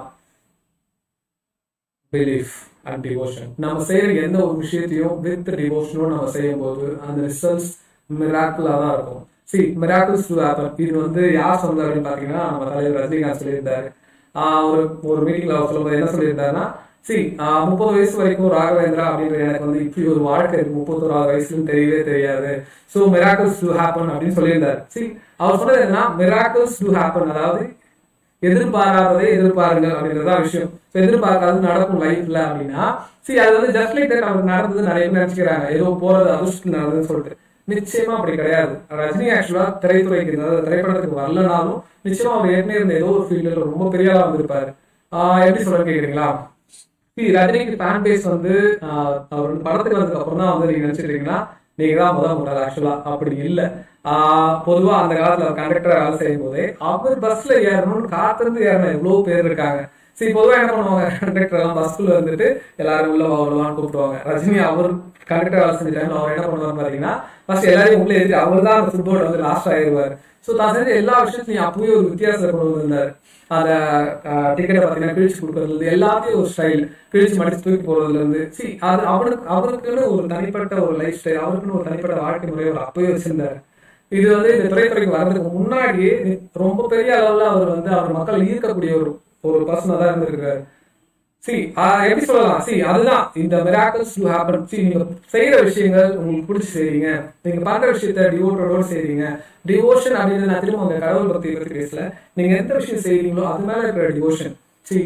பிலீஃப் அண்ட் டிவோஷன் நம்ம செய்யற எந்த ஒரு விஷயத்தையும் வித் டிவோஷனோட நம்ம செய்யும் போது அந்த ரிசல்ட்ஸ் மிராக்கிளா தான் இருக்கும் சி மிராக்கிள்ஸ் டு ஹேப்பன் இது வந்து யார் சொன்னார் அப்படின்னு பாத்தீங்கன்னா நம்ம தலைவர் ரஜினிகாந்த் சொல்லியிருந்தாரு ஆஹ் ஒரு ஒரு மீட்டிங்ல அவர் சொல்லும்போது என்ன சொல்லியிருந்தாருன்னா சி முப்பது வயசு வரைக்கும் ராகவேந்திரா அப்படின்ற எனக்கு வந்து இப்படி ஒரு வாழ்க்கை இருக்கு முப்பத்தோராது வயசுலன்னு தெரியவே தெரியாது ஸோ மிராக்கிள்ஸ் டு ஹேப்பன் அப்படின்னு சொல்லியிருந்தாரு சி அவர் சொன்னது என்னன்னா மிராக்கிள்ஸ் டு ஹேப்பன் அதாவது எதிர்பாராததை எதிர்பாருங்க அப்படின்றதான் விஷயம் So, எதிர்பார்க்காதது நடக்கும் லைஃப்ல அப்படின்னா சி அது வந்து ஜஸ்ட் லைக் தட் அவருக்கு நடந்தது நிறைய பேர் நினைச்சுக்கிறாங்க ஏதோ போறது அதிர்ஷ்டம் நடந்ததுன்னு சொல்லிட்டு நிச்சயமா அப்படி கிடையாது ரஜினி ஆக்சுவலா திரைத்துறைக்கு அதாவது திரைப்படத்துக்கு வரலனாலும் நிச்சயமா அவர் ஏற்கனவே இருந்த ஏதோ ஒரு ஃபீல்டில் ரொம்ப பெரிய ஆளா வந்திருப்பாரு ஆஹ் எப்படி சொல்ல கேக்குறீங்களா See, ரஜினிக்கு ஃபேன் பேஸ் வந்து ஆஹ், அவர் வந்து படத்துக்கு வந்ததுக்கு அப்புறம் தான் வந்து நீங்க நினைச்சிருக்கீங்களா நீங்க தான் முதல் முதல் ஆக்சுவலா அப்படி இல்ல ஆஹ், பொதுவா அந்த காலத்துல கண்டக்டர் வேலை செய்யும் போதே அவர் பஸ்ல ஏறணும்னு காத்திருந்து ஏறணும் எவ்வளவு பேர் இருக்காங்க சரி பொதுவா என்ன பண்ணுவாங்க கண்டக்டர் எல்லாம் பஸ்ல வந்துட்டு எல்லாரும் உள்ள வருவான்னு கூப்பிடுவாங்க ரஜினி அவர் கண்டக்டர் வேலை செஞ்ச டைம்ல அவர் என்ன பண்ணுவார் பாத்தீங்கன்னா ஃபர்ஸ்ட் எல்லாரையும் உள்ள ஏற்றி அவர் தான் அந்த ஃபுட்போர்ட் வந்து லாஸ்ட் ஆயிருவார் ஸோ தான் செஞ்ச எல்லா விஷயத்தையும் அப்பவே ஒரு வித்தியாசத்தை கொண்டு வந்திருந்தாரு அந்த டிக்கெட்டை பார்த்தீங்கன்னா கிழிச்சு கொடுக்கறதுல இருந்து எல்லாத்தையும் ஒரு ஸ்டைல் கிழிச்சு மடிச்சு தூக்கி போறதுல இருந்து சி அது அவனுக்கு அவருக்குன்னு ஒரு தனிப்பட்ட ஒரு லைஃப் ஸ்டைல் அவருக்குன்னு ஒரு தனிப்பட்ட வாழ்க்கை முறையை அவர் அப்பவே வச்சிருந்தாரு இது வந்து இந்த திரைத்துறைக்கு வர்றதுக்கு முன்னாடியே ரொம்ப பெரிய அளவுல அவர் வந்து அவர் மக்கள் ஈர்க்கக்கூடிய ஒரு ஒரு பர்சனாக தான் இருந்திருக்காரு சி எப்படி சொல்லலாம் சி அதுதான் இந்த மிராக்கிள்ஸ் டு ஹேப்பன் சி நீங்க செய்யற விஷயங்கள் உங்களுக்கு பிடிச்சி செய்றீங்க நீங்க பண்ற விஷயத்த டிவோட்டோட செய்றீங்க டிவோஷன் அப்படின்னு நான் திரும்ப உங்க கடவுள் பத்தி பத்தி பேசல நீங்க எந்த விஷயம் செய்றீங்களோ அது மேல இருக்கிற டிவோஷன் சி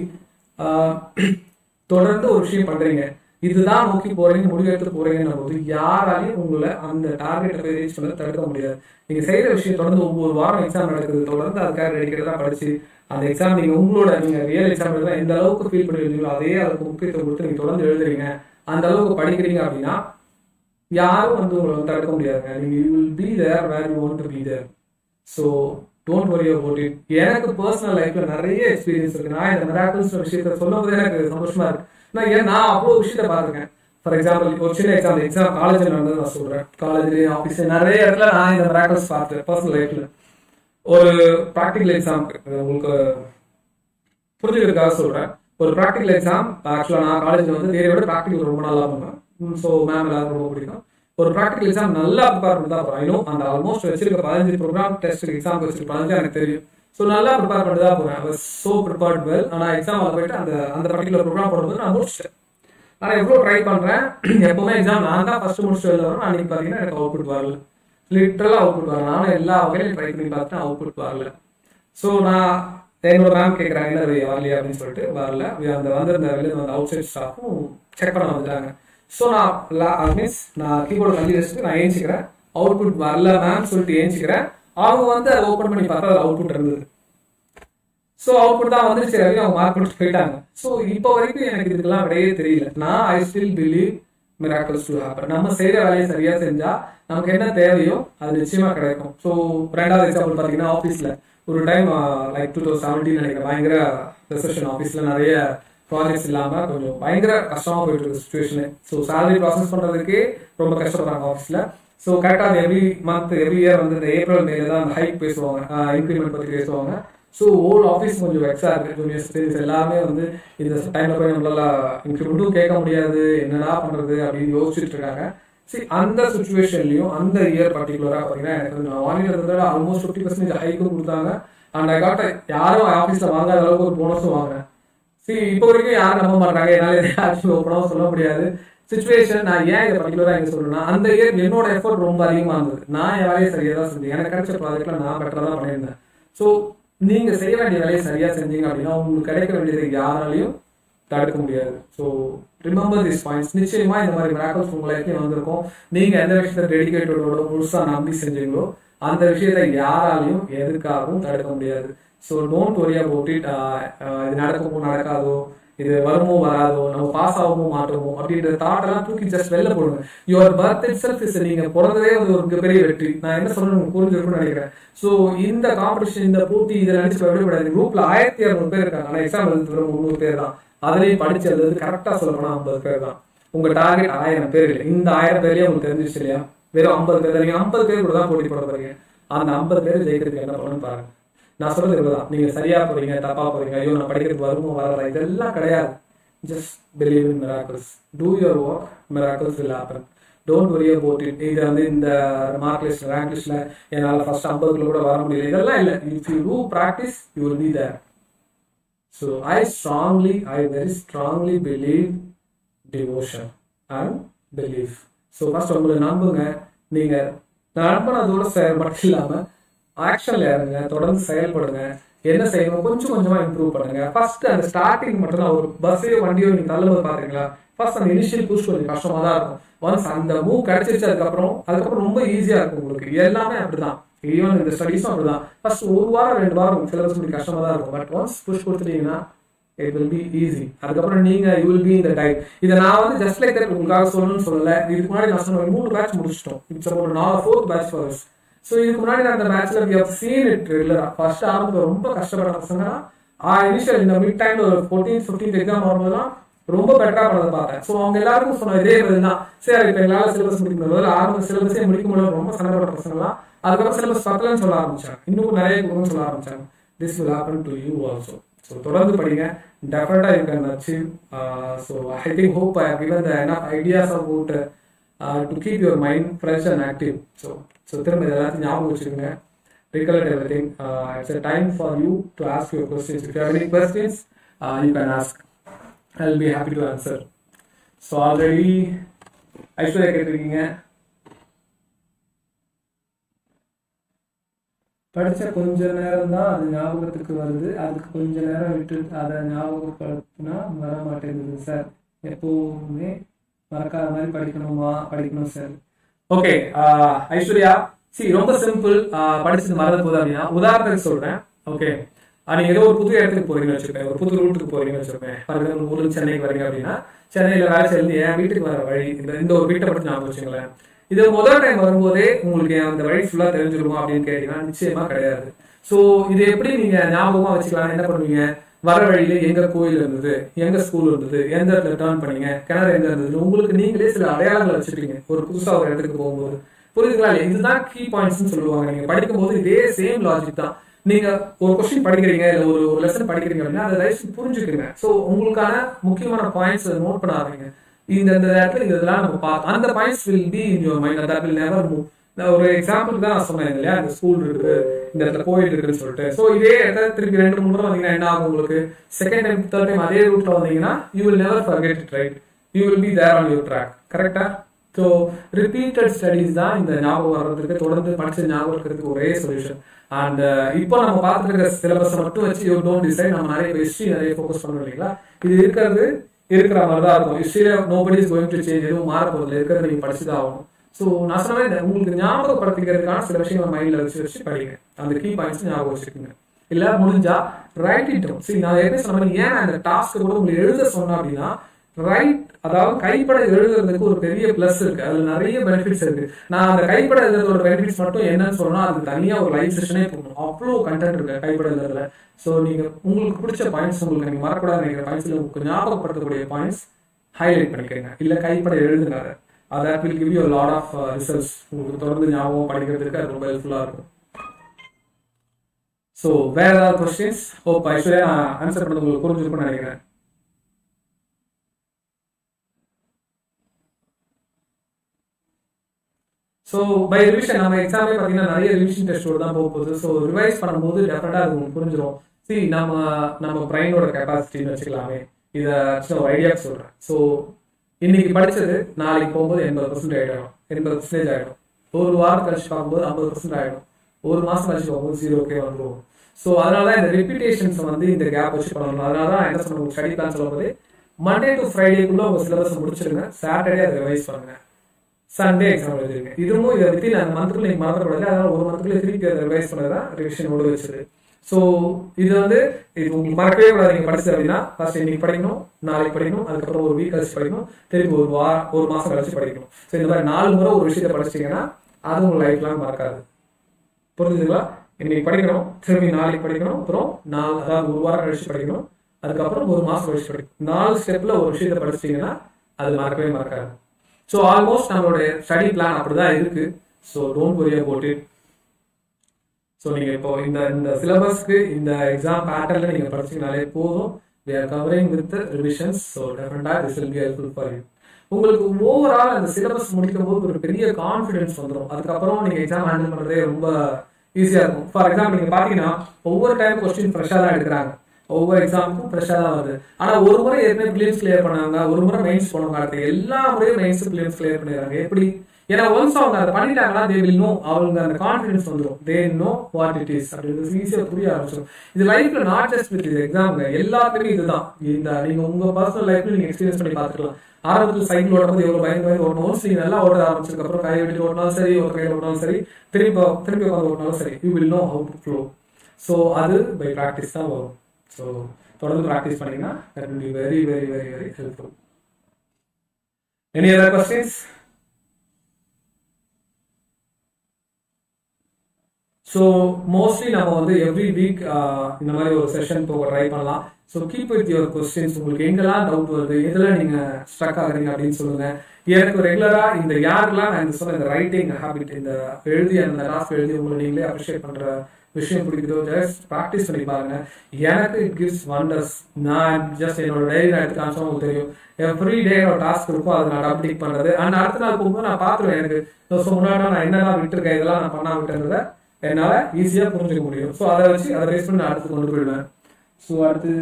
தொடர்ந்து ஒரு விஷயம் பண்றீங்க இதுதான் நோக்கி போறீங்க முடிவெடுத்து போறீங்கன்னு போது யாராலையும் உங்களை அந்த டார்கெட்டை போய் ரீச் பண்ண தடுக்க முடியாது நீங்க செய்யற விஷயம் தொடர்ந்து ஒவ்வொரு வாரம் எக்ஸாம் நடக்குது தொடர்ந்து அதுக்காக ரெடிக்கிறதா படிச்சு அந்த எக்ஸாம் நீங்க உங்களோட நீங்க ரியல் எக்ஸாம் எழுதுனா எந்த அளவுக்கு ஃபீல் பண்ணி எழுதுங்களோ அதே அளவுக்கு முக்கியத்துவம் கொடுத்து நீங்க தொடர்ந்து எழுதுறீங்க அந்த அளவுக்கு படிக்கிறீங்க அப்படின்னா யாரும் வந்து உங்களை வந்து தடுக்க முடியாதுங்க நீங்க you will be there where you want to be there so don't worry about it எனக்கு பர்சனல் லைஃப்ல நிறைய எக்ஸ்பீரியன்ஸ் இருக்கு நான் இந்த மிராக்கிள்ஸ் விஷயத்த சொல்லும் போது எனக்கு சந்தோஷமா இருக்கு நான் ஏன் நான் அவ்வளோ விஷயத்த பார்த்துருக்கேன் ஃபார் எக்ஸாம்பிள் ஒரு சின்ன எக்ஸாம் எக்ஸாம் காலேஜில் நடந்தது நான் சொல்றேன் காலேஜ்லேயும் ஆஃபீஸ் நிறைய இடத்துல நான் இந்த மிராக்கிள்ஸ் பார்த்தேன் பர்சனல் லைஃப்ல ஒரு ப்ராக்டிக்கல் எக்ஸாம் உங்களுக்கு புரிஞ்சுக்கிறதுக்காக சொல்றேன் ஒரு ப்ராக்டிக்கல் எக்ஸாம் ஆக்சுவலாக நான் காலேஜில் வந்து தேரை விட ப்ராக்டிக்கல் ரொம்ப நல்லா பண்ணுவேன் ஸோ மேம் எல்லாருக்கும் ரொம்ப பிடிக்கும் ஒரு ப்ராக்டிக்கல் எக்ஸாம் நல்லா ப்ரிப்பேர் பண்ணி தான் ஐநோ அந்த ஆல்மோஸ்ட் வச்சிருக்க பதினஞ்சு ப்ரோக்ராம் டெஸ்ட் எக்ஸாம் வச்சிருக்க பதினஞ்சு எனக்கு தெரியும் ஸோ நல்லா ப்ரிப்பேர் பண்ணி தான் போகிறேன் ஐ ஸோ ப்ரிப்பேர்ட் வெல் ஆனால் எக்ஸாம் போயிட்டு அந்த அந்த பர்டிகுலர் ப்ரோக்ராம் போடும்போது நான் முடிச்சிட்டேன் ஆனால் எவ்வளோ ட்ரை பண்ணுறேன் எப்பவுமே எக்ஸாம் நான் தான் ஃபர்ஸ்ட் முடிச்சுட்டு வெளில வரும் அன்னைக்கு பார்த்தீங்கன்னா எனக்கு அவுட்புட் வரல லிட்டரலாக அவுட்புட் வரல நானும் எல்லா வகையிலும் ட்ரை பண்ணி பார்த்தேன் அவுட்புட் வரல ஸோ நான் என்னோட மேம் கேட்குறாங்க என்ன வரலையா அப்படின்னு சொல்லிட்டு வரல அந்த வந்திருந்த வெளியே வந்த அவுட் சைட் ஸ்டாஃபும் செக் பண்ண வந்துட்டாங்க ஸோ நான் மீன்ஸ் நான் கீபோர்டு தள்ளி வச்சுட்டு நான் ஏஞ்சிக்கிறேன் அவுட்புட் வரல மேம் சொல்லிட்டு ஏஞ்சிக்கிறேன் அவங்க வந்து அதை ஓப்பன் பண்ணி பார்த்தா அது அவுட்புட் இருந்தது ஸோ அவுட்புட் தான் வந்துருச்சு வரைக்கும் அவங்க மார்க் கொடுத்து போயிட்டாங்க ஸோ இப்போ வரைக்கும் எனக்கு இதுக்கெல்லாம் விடையே தெரியல நான் I still believe miracles to happen நம்ம செய்யற வேலையை சரியா செஞ்சா நமக்கு என்ன தேவையோ அது நிச்சயமா கிடைக்கும் ஸோ ரெண்டாவது எக்ஸாம்பிள் பார்த்தீங்கன்னா ஆஃபீஸ்ல ஒரு time like two thousand seventeen நினைக்கிறேன் பயங்கர ரெசப்ஷன் ஆஃபீஸ்ல நிறைய ப்ராஜெக்ட்ஸ் இல்லாம கொஞ்சம் பயங்கர கஷ்டமா போயிட்டு இருக்கு சுச்சுவேஷனு ஸோ சேலரி ப்ராசஸ் பண்றதுக்கே ரொம்ப கஷ்டப்படுறாங்க ஆஃபீஸ்ல ஸோ கரெக்டாக எவ்ரி மந்த் எவ்ரி இயர் வந்து இந்த ஏப்ரல் மேல தான் அந்த ஹைக் பேசுவாங்க இன்க்ரிமெண்ட் பத்தி பேசுவாங்க ஸோ ஓல்டு ஆஃபீஸ் கொஞ்சம் வெக்ஸா இருக்கு ஜூனியர் ஸ்டேஜ் எல்லாமே வந்து இந்த டைம்ல போய் நம்மளால இன்க்ரிமெண்ட்டும் கேட்க முடியாது என்னடா பண்றது அப்படின்னு யோசிச்சுட்டு இருக்காங்க சரி அந்த சுச்சுவேஷன்லயும் அந்த இயர் பர்டிகுலரா பாத்தீங்கன்னா எனக்கு நான் வாங்கினதுல ஆல்மோஸ்ட் ஃபிஃப்டி பர்சன்டேஜ் ஹைக்கும் கொடுத்தாங்க அண்ட் ஐ காட்ட யாரும் ஆஃபீஸ்ல வாங்காத அளவுக்கு ஒரு போனஸும் வாங்கினேன் சரி இப்போ வரைக்கும் யாரும் நம்ப மாட்டாங்க என்னால ஆக்சுவலி ஓப்பனாக சொல்ல முடியாது சுச்சுவேஷன் நான் ஏன் இதை பர்டிகுலரா எங்க சொல்றேன்னா அந்த இயர் என்னோட எஃபர்ட் ரொம்ப அதிகமா இருந்தது நான் என் வேலையை சரியா தான் செஞ்சேன் எனக்கு கிடைச்ச ப்ராஜெக்ட்ல நான் பெட்டரா தான் பண்ணியிருந்தேன் ஸோ நீங்க செய்ய வேண்டிய வேலையை சரியா செஞ்சீங்க அப்படின்னா உங்களுக்கு கிடைக்க வேண்டியது யாராலையும் தடுக்க முடியாது ஸோ ரிமெம்பர் திஸ் பாயிண்ட்ஸ் நிச்சயமா இந்த மாதிரி மிராக்கல்ஸ் உங்க லைஃப்லயும் வந்திருக்கும் நீங்க எந்த விஷயத்த டெடிகேட்டடோட முழுசா நம்பி செஞ்சீங்களோ அந்த விஷயத்தை யாராலையும் எதுக்காகவும் தடுக்க முடியாது so don't worry about it இது நடக்குமோ நடக்காதோ இது வருமோ வராதோ நம்ம பாஸ் ஆகுமோ மாட்டோமோ அப்படின்ற தாட் எல்லாம் தூக்கி ஜஸ்ட் வெளில போடுங்க your birth itself is நீங்க பிறந்ததே வந்து ஒரு பெரிய வெற்றி நான் என்ன சொல்றேன் புரிஞ்சிருக்கும்னு நினைக்கிறேன் ஸோ இந்த காம்படிஷன் இந்த போட்டி இதை நினைச்சு விடக்கூடாது குரூப்ல ஆயிரத்தி இரநூறு பேர் இருக்காங்க ஆனா எக்ஸாம் எழுதி வரும் முந்நூறு பேர் தான் அதுலயும் படிச்சு எழுதுறது கரெக்டா சொல்ல போனா ஐம்பது பேர் தான் உங்க டார்கெட் ஆயிரம் பேர் இல்லை இந்த ஆயிரம் பேர்லயே உங்களுக்கு தெரிஞ்சிருச்சு இல்லையா வெறும் ஐம்பது பேர் நீங்க ஐம்பது பேர் கூட தான் போட்டி போட போறீங்க அந்த ஐம்பது பேர் ஜெயிக்கிறதுக்கு என்ன பண்ணணும் பாருங்க நான் சொல்றது இதுதான் நீங்க சரியா போறீங்க தப்பா போறீங்க ஐயோ நான் படிக்கிறதுக்கு வருமோ வரல இதெல்லாம் கிடையாது just believe in miracles do your work miracles will happen don't worry about it இது வந்து இந்த மார்க் லிஸ்ட் ரேங்க் லிஸ்ட்ல என்னால் ஃபர்ஸ்ட் ஐம்பதுக்குள்ள கூட வர முடியல இதெல்லாம் இல்லை if you do practice you will be there so I strongly I very strongly believe devotion and belief so first உங்களை நம்புங்க நீங்க நண்பனதோட செயல் மட்டும் இல்லாம ஆக்ஷன்ல இறங்குங்க தொடர்ந்து செயல்படுங்க என்ன செய்யணும் கொஞ்சம் கொஞ்சமா இம்ப்ரூவ் பண்ணுங்க ஃபர்ஸ்ட் அந்த ஸ்டார்டிங் மட்டும் தான் ஒரு பஸ்ஸையோ வண்டியோ நீங்க தள்ளும்போது பாத்தீங்களா ஃபர்ஸ்ட் அந்த இனிஷியல் புஷ் கொஞ்சம் கஷ்டமா தான் இருக்கும் ஒன்ஸ் அந்த மூவ் கிடைச்சிருச்சு அதுக்கப்புறம் அதுக்கப்புறம் ரொம்ப ஈஸியா இருக்கும் உங்களுக்கு எல்லாமே அப்படிதான் ஈவன் இந்த ஸ்டடிஸும் அப்படிதான் ஃபர்ஸ்ட் ஒரு வாரம் ரெண்டு வாரம் சிலபஸ் கொஞ்சம் கஷ்டமா தான் இருக்கும் பட் ஒன்ஸ் புஷ் கொடுத்துட்டீங்கன்னா இட் வில் பி ஈஸி அதுக்கப்புறம் நீங்க யூ வில் பி இந்த டைம் இதை நான் வந்து ஜஸ்ட் லைக் தட் உங்களுக்காக சொல்லணும்னு சொல்லல இதுக்கு முன்னாடி நான் சொன்ன மூணு பேட்ச் முடிச்சிட்டோம் இட்ஸ் ஒரு நாலு ஃபோர்த் பேட்ச் ஃபார் ஸோ இதுக்கு முன்னாடி நான் அந்த பேட்ச்ல வி ஹவ் சீன் இட் ரெகுலரா ஃபர்ஸ்ட் ஆரம்பத்தில் ரொம்ப கஷ்டப்பட்ட பசங்க இனிஷியல் இந்த மிட் டைம்ல ஒரு ஃபோர்டீன் ஃபிஃப்டீன் எக்ஸாம் வரும்போதுலாம் ரொம்ப பெட்டரா பண்ணதை பார்த்தேன் ஸோ அவங்க எல்லாருக்கும் சொன்ன இதே பதில் தான் சரி இப்போ எங்களால் சிலபஸ் முடிக்க முடியாது ஆரம்ப சிலபஸே முடிக்க முடியல ரொம்ப சண்டப்பட்ட பசங்களாம் அதுக்கப்புறம் சிலபஸ் பத்தலன்னு சொல்ல ஆரம்பிச்சாங்க இன்னும் நிறைய கொடுன்னு சொல்ல ஆரம்பிச்சாங்க this will happen to you also so தொடர்ந்து படிங்க டெஃபினட்டா you can achieve so I think hope I given the enough ideas about to keep your mind fresh and active so so திரும்ப இது எல்லாத்தையும் ஞாபகம் வச்சுக்கோங்க recollect everything. Uh, it's a time for you to ask your questions. If you have any questions, uh, you can ask. I'll be happy to answer. So already Aishwarya கேட்டிருக்கீங்க படிச்ச கொஞ்ச நேரம் தான் அது ஞாபகத்துக்கு வருது அதுக்கு கொஞ்ச நேரம் விட்டு அதை ஞாபகப்படுத்தினா வர மாட்டேங்குது சார் எப்பவுமே மறக்காத மாதிரி படிக்கணுமா படிக்கணும் சார் ஓகே ஐஸ்வர்யா சி ரொம்ப சிம்பிள் படிச்சது மறந்து போகுது அப்படின்னா உதாரணத்துக்கு சொல்றேன் ஓகே நீங்க ஏதோ ஒரு புது இடத்துக்கு போறீங்கன்னு வச்சிருப்பேன் ஒரு புது ரூட்டுக்கு போறீங்கன்னு வச்சிருப்பேன் ஃபார் எக்ஸாம்பிள் ஊருக்கு சென்னைக்கு வரீங்க அப்படின்னா சென்னையில வேலை செஞ்சு என் வீட்டுக்கு வர வழி இந்த இந்த ஒரு வீட்டை பற்றி ஞாபகம் வச்சுங்களேன் இது முதல் டைம் வரும்போதே உங்களுக்கு அந்த வழி ஃபுல்லா தெரிஞ்சிருமா அப்படின்னு கேட்டீங்கன்னா நிச்சயமா கிடையாது சோ இது எப்படி நீங்க ஞாபகமா வச்சுக்கலாம் என்ன பண்ணுவீங்க வர வழியில எங்க கோயில் இருந்தது எங்க ஸ்கூல் இருந்தது எந்த இடத்துல டேர்ன் பண்ணீங்க கிணறு எங்க இருந்தது உங்களுக்கு நீங்களே சில அடையாளங்கள் வச்சிருப்பீங்க ஒரு புதுசா ஒரு இடத்துக்கு போகும்போது புரியுதுங்களா இல்லையா இதுதான் கீ பாயிண்ட்ஸ் சொல்லுவாங்க நீங்க படிக்கும் போது இதே சேம் லாஜிக் தான் நீங்க ஒரு கொஸ்டின் படிக்கிறீங்க இல்ல ஒரு ஒரு லெசன் படிக்கிறீங்க அப்படின்னா அதை ரைஸ் புரிஞ்சுக்கிறீங்க சோ உங்களுக்கான முக்கியமான பாயிண்ட்ஸ் நோட் பண்ண ஆரம்பிங்க இந்த இந்த இடத்துல இதெல்லாம் நம்ம பார்த்து அந்த points will be in your mind that will never move நான் ஒரு எக்ஸாம்பிள் தான் நான் சொன்னேன் இல்லையா இந்த ஸ்கூல் இருக்கு இந்த இடத்துல கோயில் இருக்குன்னு சொல்லிட்டு ஸோ இதே இடத்துல திருப்பி ரெண்டு மூணு முறை வந்தீங்கன்னா என்ன ஆகும் உங்களுக்கு செகண்ட் டைம் தேர்ட் டைம் அதே ரூட்ல வந்தீங்கன்னா you will never forget it right you will be there on your track கரெக்டா ஸோ ரிப்பீட்டட் ஸ்டடிஸ் தான் இந்த ஞாபகம் வர்றதுக்கு தொடர்ந்து படிச்ச ஞாபகம் இருக்கிறதுக்கு ஒரே சொல்யூஷன் அண்ட் இப்போ நம்ம பார்த்துட்டு இருக்கிற சிலபஸை மட்டும் வச்சு யூ டோன்ட் டிசைட் நம்ம நிறைய ஹிஸ்ட்ரி நிறைய ஃபோக்கஸ் பண்ணணும் இல்லைங்களா இது இருக்கிறது இருக்கிற மாதிரி தான் இருக்கும் ஹிஸ்ட்ரியில nobody is going to change எதுவும் மாற போதில்லை இருக்கிறத நீங்க படிச்சு தான் ஆகணும் ஸோ நான் சொன்ன மாதிரி உங்களுக்கு ஞாபகப்படுத்திக்கிறதுக்கான சில விஷயங்கள் மைண்ட்ல வச்சு வச்சு படிங்க அந்த கீ பாயிண்ட்ஸ் ஞாபகம் வச்சுக்கோங்க இல்ல முடிஞ்சா ரைட் இட் சரி நான் எப்படி சொன்ன மாதிரி ஏன் அந்த டாஸ்க் கூட உங்களுக்கு எழுத சொன்னேன் அப்படின்னா ரைட் அதாவது கைப்பட எழுதுறதுக்கு ஒரு பெரிய பிளஸ் இருக்கு அதுல நிறைய பெனிஃபிட்ஸ் இருக்கு நான் அந்த கைப்பட எழுதுறதோட பெனிஃபிட்ஸ் மட்டும் என்னன்னு சொல்லணும் அதுக்கு தனியா ஒரு லைவ் செஷனே போகணும் அவ்வளோ கண்டென்ட் இருக்கு கைப்பட எழுதுறதுல ஸோ நீங்க உங்களுக்கு பிடிச்ச பாயிண்ட்ஸ் உங்களுக்கு நீங்க மறக்கூடாது நினைக்கிற பாயிண்ட்ஸ் உங்களுக்கு ஞாபகப்படுத்தக்கூடிய பாயிண்ட்ஸ் ஹைலைட் பண்ணிக்கிறீங்க இல்ல கைப்பட எழுதுங்க அதை will give you lot of results உங்களுக்கு தொடர்ந்து ஞாபகம் படிக்கிறதுக்கு அது ரொம்ப ஹெல்ப்ஃபுல்லா இருக்கும் ஸோ வேற ஏதாவது கொஸ்டின்ஸ் ஓ ஐஸ்வர்யா நான் ஆன்சர் பண்ணது உங்களுக்கு புரிஞ்சிருக்கும்னு நினைக்கிறேன் ஸோ பை ரிவிஷன் நம்ம எக்ஸாமே பார்த்தீங்கன்னா நிறைய ரிவிஷன் டெஸ்டோட தான் போக போகுது ஸோ ரிவைஸ் பண்ணும்போது டெஃபினட்டாக அது உங்களுக்கு புரிஞ்சிடும் சரி நம்ம நம்ம பிரெயினோட கெப்பாசிட்டின்னு வச்சுக்கலாமே இதை ஒரு ஐடியா சொல்கிறேன் ஸோ இன்னைக்கு படிச்சது நாளைக்கு போகும்போது எண்பது பர்சன்ட் ஆகிடும் எண்பது பர்சன்டேஜ் ஆகிடும் ஒரு வாரம் கழிச்சு பார்க்கும்போது ஐம்பது பர்சன்ட் ஆகிடும் ஒரு மாதம் கழிச்சு பார்க்கும்போது ஜீரோக்கே வந்துடும் ஸோ அதனால தான் இந்த ரிப்பீட்டேஷன்ஸ் வந்து இந்த கேப் வச்சு பண்ணணும் அதனால தான் என்ன சொன்ன ஸ்டடி பிளான் சொல்லும்போது மண்டே டு ஃப்ரைடேக்குள்ள உங்க சிலபஸ் முடிச்சிருங்க சாட்டர்டே அதை ரிவைஸ் பண்ணுங்க சண்டே எக்ஸாம் எழுதிருங்க இதுவும் இதை வித்தின் அந்த மந்த்துக்குள்ள நீங்க மறந்துக்கூடாது அதனால ஒரு மந்த்துக்குள்ள திருப்பி அதை ரிவைஸ் பண்ணதான் ரிவிஷன் ஓட வச்சது ஸோ இது வந்து இது உங்களுக்கு மறக்கவே கூடாது நீங்க படிச்சது அப்படின்னா ஃபர்ஸ்ட் இன்னைக்கு படிக்கணும் நாளைக்கு படிக்கணும் அதுக்கப்புறம் ஒரு வீக் கழிச்சு படிக்கணும் திருப்பி ஒரு வாரம் ஒரு மாசம் கழிச்சு படிக்கணும் ஸோ இந்த மாதிரி நாலு முறை ஒரு விஷயத்த படிச்சிட்டீங்கன்னா அது உங்க லைஃப் லாங் மறக்காது புரிஞ்சுதுங்களா இன்னைக்கு படிக்கணும் திரும்பி நாளைக்கு படிக்கணும் அப்புறம் நாலு அதாவது ஒரு வாரம் கழிச்சு படிக்கணும் அதுக்கப்புறம் ஒரு மாசம் கழிச்சு படிக்கணும் நாலு ஸ்டெப்ல ஒரு விஷயத்த படிச்சிட்டீங்கன்னா அது மறக்கவே மறக்காது ஸோ ஆல்மோஸ்ட் நம்மளுடைய ஸ்டடி பிளான் அப்படிதான் இருக்கு so don't worry about it so நீங்க இப்போ இந்த இந்த சிலபஸ்க்கு இந்த எக்ஸாம் பேட்டர்ல நீங்க படிச்சீங்கனாலே போதும் we are covering with revisions so definitely this will be helpful for you உங்களுக்கு ஓவரால் அந்த சிலபஸ் முடிக்கும் போது ஒரு பெரிய கான்ஃபிடன்ஸ் வந்துடும் அதுக்கப்புறம் நீங்க எக்ஸாம் ஹேண்டில் பண்றதே ரொம்ப ஈஸியா இருக்கும் ஃபார் எக்ஸாம்பிள் நீங்க பாத்தீங்கன்னா ஒவ்வொரு டைம் கொஸ்டின் ஃப்ரெஷ்ஷா தான் எடுக்கிறாங்க ஒவ்வொரு எக்ஸாமுக்கும் ஃப்ரெஷ்ஷா தான் வருது ஆனா ஒரு முறை ஏற்கனவே பிலிம்ஸ் கிளியர் பண்ணாங்க ஒரு முறை மெயின்ஸ் போனவங்க அடுத்து எல்லா முறையும் மெயின்ஸ் பிலிம்ஸ் கிளியர் பண்ணிடுறாங்க எப்படி ஏன்னா ஒன்ஸ் அவங்க அதை பண்ணிட்டாங்கன்னா தே வில் நோ அவங்க அந்த கான்ஃபிடன்ஸ் வந்துடும் they know what it is அப்படின்றது ஈஸியா புரிய ஆரம்பிச்சிடும் இது லைஃப்ல நாட் ஜஸ்ட் வித் இது எக்ஸாம் எல்லாத்துக்குமே இதுதான் இந்த நீங்க உங்க பர்சனல் லைஃப்ல நீங்க எக்ஸ்பீரியன்ஸ் பண்ணி பார்த்துக்கலாம் ஆரம்பத்தில் சைக்கிள் ஓடும்போது எவ்வளவு பயந்து பயந்து ஓடணும் நீங்க நல்லா ஓட ஆரம்பிச்சதுக்கு அப்புறம் கை விட்டு ஓட்டினாலும் சரி ஒரு கையில் ஓட்டினாலும் சரி திருப்பி திருப்பி உட்காந்து ஓட்டினாலும் சரி you will know how to flow so அது பை ப்ராக்டிஸ் தான் வரும் ஸோ தொடர்ந்து ப்ராக்டிஸ் பண்ணீங்கன்னா that will be very very very very helpful any other questions so mostly நம்ம வந்து எவ்ரி வீக் இந்த மாதிரி ஒரு செஷன் போக ட்ரை பண்ணலாம் so keep with your questions உங்களுக்கு எங்கெல்லாம் டவுட் வருது எதில் நீங்க ஸ்ட்ரக் ஆகுறீங்க அப்படின்னு சொல்லுங்க எனக்கு ரெகுலரா இந்த யாருக்கெல்லாம் நான் இந்த சொன்ன இந்த ரைட்டிங் ஹேபிட் இந்த எழுதி அந்த டாஸ்க் எழுதி உங்களை நீங்களே அப்ரிஷியேட் பண்ற விஷயம் பிடிக்குதோ ஜஸ்ட் ப்ராக்டிஸ் பண்ணி பாருங்க எனக்கு இட் கிவ்ஸ் வண்டர்ஸ் நான் ஜஸ்ட் என்னோட டைரி நான் எடுத்து காமிச்சா உங்களுக்கு தெரியும் எவ்ரி டே ஒரு டாஸ்க் இருக்கும் அதை நான் அப்டேட் பண்றது அண்ட் அடுத்த நாள் போகும்போது நான் பார்த்துருவேன் எனக்கு முன்னாடி நான் என்னெல்லாம் விட்டுருக்கேன் இதெல்லாம் நான் பண்ணாம விட்டுறத என்னால ஈஸியா புரிஞ்சுக்க முடியும் ஸோ அதை வச்சு அதை பேஸ் பண்ணி நான் அடுத்து கொண்டு போயிடுவேன் ஸோ அடுத்து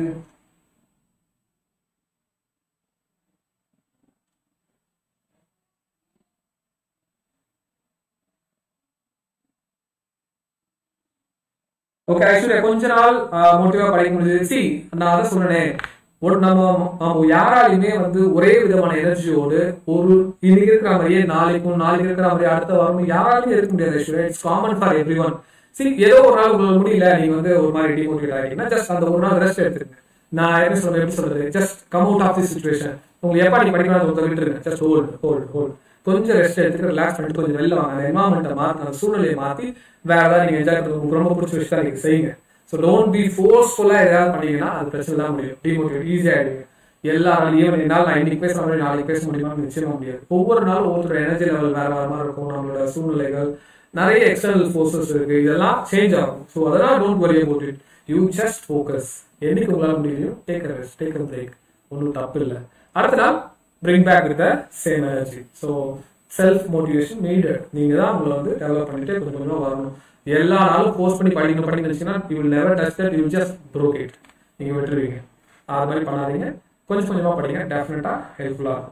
ஓகே ஆக்சுவலி கொஞ்ச நாள் மோட்டிவா படிக்க முடிஞ்சது சி நான் அதை சொன்னேன் ஒரு நம்ம நம்ம யாராலையுமே வந்து ஒரே விதமான எனர்ஜியோடு ஒரு இன்னைக்கு இருக்கிற மாதிரியே நாளைக்கும் நாளைக்கு இருக்கிற மாதிரியே அடுத்த வாரமும் யாராலையும் இருக்க முடியாது actually it's common for every one சரி ஏதோ ஒரு நாள் உங்களுக்கு முடியல நீங்க வந்து ஒரு மாதிரி டிமோட்டிவேட் ஆகிட்டீங்கன்னா ஜஸ்ட் அந்த ஒரு நாள் ரெஸ்ட் எடுத்துருங்க நான் என்ன சொல்றேன் எப்படி சொல்றது just come out of the situation உங்களுக்கு எப்ப நீ படிக்கணும் ஒருத்தர் விட்டுருங்க ஜஸ்ட் ஹோல்டு ஹோல்டு ஹோல்டு கொஞ்சம் ரெஸ்ட் எடுத்துட்டு ரிலாக்ஸ் பண்ணிட்டு கொஞ்சம் வெளில வாங்க அந்த என்வாரன்மெண்ட்டை மாற்றி அந்த சூழ்நிலையை மாற்றி வேற ஏதாவது நீங்க என்ஜாய் பண்ணுறது உங்களுக்கு ரொம்ப பிடிச்ச விஷயத்தை நீங்க செய்யுங்க ஸோ டோன்ட் பி ஃபோர்ஸ்ஃபுல்லா ஏதாவது பண்ணீங்கன்னா அது பிரச்சனை தான் முடியும் டிமோட்டிவேட் ஈஸியா ஆயிடுங்க எல்லா நாளையும் என்னால் நான் இன்னைக்கு பேச முடியும் நாளைக்கு பேச முடியுமான்னு நிச்சயமா முடியாது ஒவ்வொரு நாளும் ஒவ்வொருத்தரோட எனர்ஜி லெவல் வேற வேற மாதிரி இருக்கும் நம்மளோட சூழ்நிலைகள் நிறைய எக்ஸ்டர்னல் ஃபோர்ஸஸ் இருக்கு இதெல்லாம் சேஞ்ச் ஆகும் ஸோ அதெல்லாம் don't worry about it you just focus என்னைக்கு உங்களால் முடியும் take a rest take a break ஒன்றும் தப்பு இல்லை அடுத்த நாள் bring back with same energy so self motivation needed நீங்க தான் உங்களை வந்து டெவலப் பண்ணிட்டு கொஞ்சம் கொஞ்சமா வரணும் எல்லா நாளும் போஸ்ட் பண்ணி படிக்கணும் படிக்கணும் நினைச்சீங்கன்னா you will never touch that you just broke it நீங்க விட்டுருவீங்க அது மாதிரி பண்ணாதீங்க கொஞ்சம் கொஞ்சமா படிங்க டெஃபினட்டா ஹெல்ப்ஃபுல்லா இருக்கும்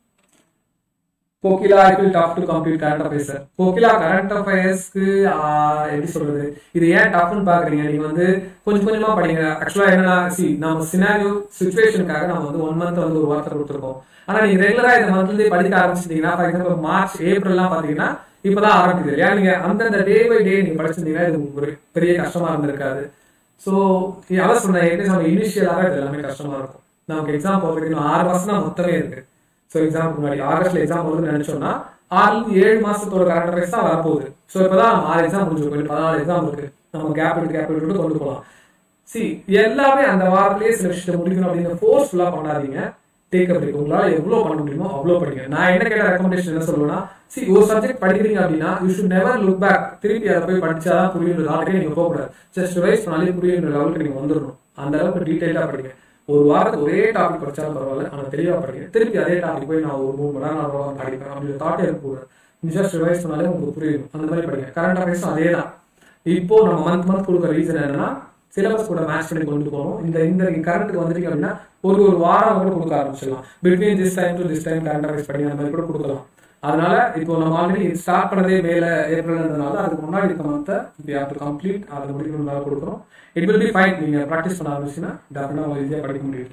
Kokila I will top to complete current affairs Kokila current அஃபேர்ஸ்க்கு எப்படி சொல்றது இது ஏன் டஃப்னு பாக்குறீங்க நீங்க வந்து கொஞ்சம் கொஞ்சமா படிங்க ஆக்சுவலா என்னன்னா சி நம்ம சினாரியோ சுச்சுவேஷனுக்காக நம்ம வந்து ஒன் மந்த் வந்து ஒரு வார்த்தை கொடுத்துருக்கோம் ஆனா நீங்க ரெகுலரா இந்த மந்த்லயே படிக்க ஆரம்பிச்சிட்டீங்கன்னா ஃபார் எக்ஸாம்பிள் மார்ச் ஏப்ரல்லாம் பாத்தீங்கன்னா இப்பதான் ஆரம்பிக்குது இல்லையா நீங்க அந்தந்த டே பை டே நீங்க படிச்சிருந்தீங்கன்னா இது ஒரு பெரிய கஷ்டமா இருந்திருக்காது ஸோ அதான் சொன்னேன் ஏற்கனவே இனிஷியலாக இது எல்லாமே கஷ்டமா இருக்கும் நமக்கு எக்ஸாம் போகிறதுக்கு இன்னும் ஆறு வருஷம் தான் மொத்தமே இருக்கு ஸோ எக்ஸாம் முன்னாடி ஆகஸ்ட்ல எக்ஸாம் வருதுன்னு நினைச்சோம்னா ஆறு ஏழு மாசத்தோட கரண்ட் அஃபேர்ஸ் தான் வரப்போகுது ஸோ இப்பதான் ஆறு எக்ஸாம் முடிஞ்சிருக்கும் பதினாலு எக்ஸாம் இருக்கு நம்ம கேப் விட்டு கேப் விட்டு கொண்டு போகலாம் சி எல்லாமே அந்த வாரத்திலேயே சில விஷயத்தை முடிக்கணும் அப்படின்னு ஃபோர்ஸ்ஃபுல்லா பண்ணாதீங்க டேக் அப் இருக்கு உங்களால எவ்வளவு பண்ண முடியுமோ அவ்வளவு படிங்க நான் என்ன கேட்ட ரெக்கமெண்டேஷன் என்ன சொல்லுவேன்னா சி ஒரு சப்ஜெக்ட் படிக்கிறீங்க அப்படின்னா you should never look back திருப்பி அதை போய் படிச்சாதான் புரியுன்ற ஆல்ரெடி நீங்க போகக்கூடாது ஜஸ்ட் ரிவைஸ் பண்ணாலே புரியுன்ற லெவலுக்கு நீங்க வந்துடணும் அந்த அளவுக்கு டீடைலா படிங்க ஒரு வாரத்துக்கு ஒரே டாபிக் படிச்சாலும் பரவாயில்ல ஆனா தெளிவா படிங்க திருப்பி அதே டாபிக் போய் நான் ஒரு மூணு மணி நேரம் நாலு மணி நேரம் படிப்பேன் அப்படின்னு தாட்டே இருக்கக்கூடாது ஜஸ்ட் ரிவைஸ் பண்ணாலே உங்களுக்கு புரியும் அந்த மாதிரி படிங்க கரண்ட் அஃபேர்ஸும் அதே தான் இப்போ நம்ம மந்த் மந்த் கொடுக்குற ரீசன் என்னன்னா சிலபஸ் கூட மேட்ச் பண்ணி கொண்டு போகணும் இந்த இந்த கரண்ட்டுக்கு வந்துட்டீங்க அப்படின்னா ஒரு ஒரு வாரம் கூட கொடுக்க ஆரம்பிச்சிடலாம் between this time to this time current affairs பண்ணி அந்த மாதிரி கூட கொடுக்கலாம் அதனால இப்போ நம்ம ஆல்ரெடி ஸ்டார்ட் பண்ணதே மேல ஏப்ரல்ன்றதுனால அதுக்கு முன்னாடி இருக்க மந்த்தை இப்போ டு கம்ப்ளீட் அதை முடிக்கணும்னால கொடுக்குறோம் இட் வில் பி ஃபைன் நீங்க ப்ராக்டிஸ் பண்ண ஆரம்பிச்சுன்னா டெஃபினட்டாக ஈஸியாக படிக்க முடியும்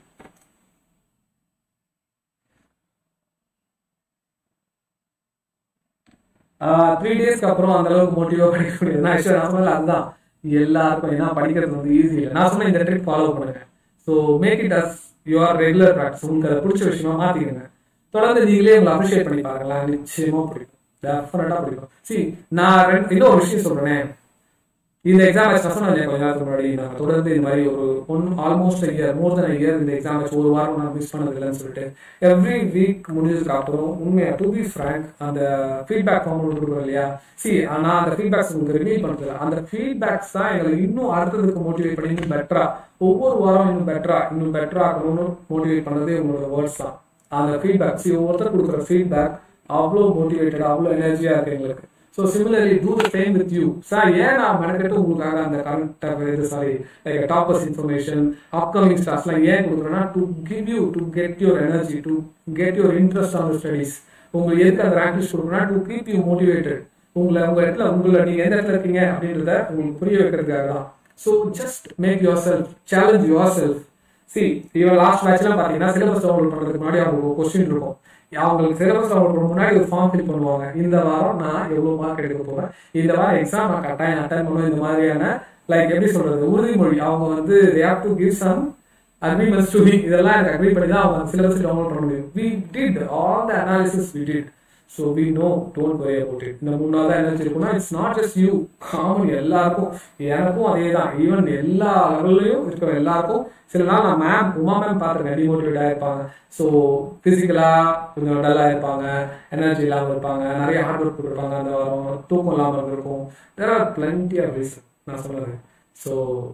த்ரீ டேஸ்க்கு அப்புறம் அந்த அளவுக்கு மோட்டிவா படிக்க முடியாது நான் ஆக்சுவலாக நான் சொன்னல அதுதான் எல்லாருக்கும் ஏன்னா படிக்கிறது வந்து ஈஸி இல்லை நான் சொன்ன இந்த ட்ரிக் ஃபாலோ பண்ணுங்க so make it as your regular practice உங்களுக்கு அதை பிடிச்ச விஷயமா மாத்திக்கங்க தொடர்ந்து நீங்களே உங்களை அப்ரிஷியேட் பண்ணி பாருங்களேன் நிச்சயமா பிடிக்கும் டெஃபினட்டா பிடிக்கும் சி நான் ரெண்டு இன்னொரு விஷயம் சொல்றேன் இந்த எக்ஸாம் வச்சு சொன்னேன் இல்லையா கொஞ்ச நேரத்துக்கு முன்னாடி நான் தொடர்ந்து இந்த மாதிரி ஒரு one almost year more then year இந்த எக்ஸாம் வச்சு ஒரு வாரம் நான் மிஸ் பண்ணது இல்லைன்னு சொல்லிட்டு எவ்ரி வீக் முடிஞ்சதுக்கு அப்புறம் உண்மையா டு பி ஃப்ரேங்க் அந்த ஃபீட்பேக் ஃபார்ம் ஒன்று கொடுக்குறோம் இல்லையா சி நான் அந்த ஃபீட்பேக்ஸ் உங்களுக்கு ரிவீல் பண்ணுறதில்ல அந்த ஃபீட்பேக்ஸ் தான் எங்களை இன்னும் அடுத்ததுக்கு மோட்டிவேட் பண்ணி இன்னும் பெட்டரா ஒவ்வொரு வாரம் இன்னும் பெட்டரா இன்னும் பெட்டரா ஆகணும்னு மோட்டிவேட் பண்ணதே உங்களோட வேர்ட்ஸ் தான் அந்த ஃபீட்பேக் சி ஒவ்வொருத்தர் கொடுக்குற ஃபீட்பேக் அவ்வளோ மோட்டிவேட்டட் அவ்வளோ எனர்ஜியா இருக்கு எங்களுக்கு so similarly do the same with you sir ஏன் நான் மெனக்கெட்டு உங்களுக்காக அந்த கரண்ட் இது sorry like toppers information upcoming ஸ்டார்ஸ்லாம் ஏன் கொடுக்குறேன்னா to give you to get your energy to get your interest on studies உங்களுக்கு எதுக்கு அந்த ரேங்க் லிஸ்ட் கொடுக்குறேன்னா டு கீப் யூ மோட்டிவேட்டட் உங்களை உங்க இடத்துல உங்களை நீங்க எந்த இடத்துல இருக்கீங்க அப்படின்றத உங்களுக்கு புரிய வைக்கிறதுக்காக தான் so just make yourself challenge yourself see இவன் லாஸ்ட் மேட்ச்லாம் பார்த்தீங்கன்னா சிலபஸ் டவுன்லோட் பண்ணுறதுக்கு முன்னாடி அவங்களுக்கு கொஸ்டின் இருக்கும் அவங்களுக்கு சிலபஸ் டவுன்லோட் முன்னாடி ஒரு ஃபார்ம் ஃபில் பண்ணுவாங்க இந்த வாரம் நான் எவ்வளவு மார்க் எடுக்க போறேன் இந்த வாரம் எக்ஸாம் நான் கட்டாயம் அட்டன் பண்ணுவேன் இந்த மாதிரியான லைக் எப்படி சொல்றது உறுதிமொழி அவங்க வந்து have to give some agreements to இதெல்லாம் எனக்கு அக்ரி பண்ணி தான் அவங்க சிலபஸ் டவுன்லோட் பண்ண முடியும் we did all the analysis we did so we know don't worry about it இந்த மூணு நாள் தான் என்ன இருக்குன்னா it's not just you common எல்லாருக்கும் எனக்கும் அதே தான் ஈவன் எல்லா லெவல்லையும் இருக்கிற எல்லாருக்கும் சில நாள் நான் மேம் உமா மேம் பார்த்துருக்கேன் டிமோட்டிவேட்டாக இருப்பாங்க ஸோ ஃபிசிக்கலாக கொஞ்சம் டல்லாக இருப்பாங்க எனர்ஜி இல்லாமல் இருப்பாங்க நிறைய ஹார்ட் ஒர்க் கொடுப்பாங்க அந்த வாரம் தூக்கம் இல்லாமல் இருக்கும் there are plenty of reason நான் சொன்னது ஸோ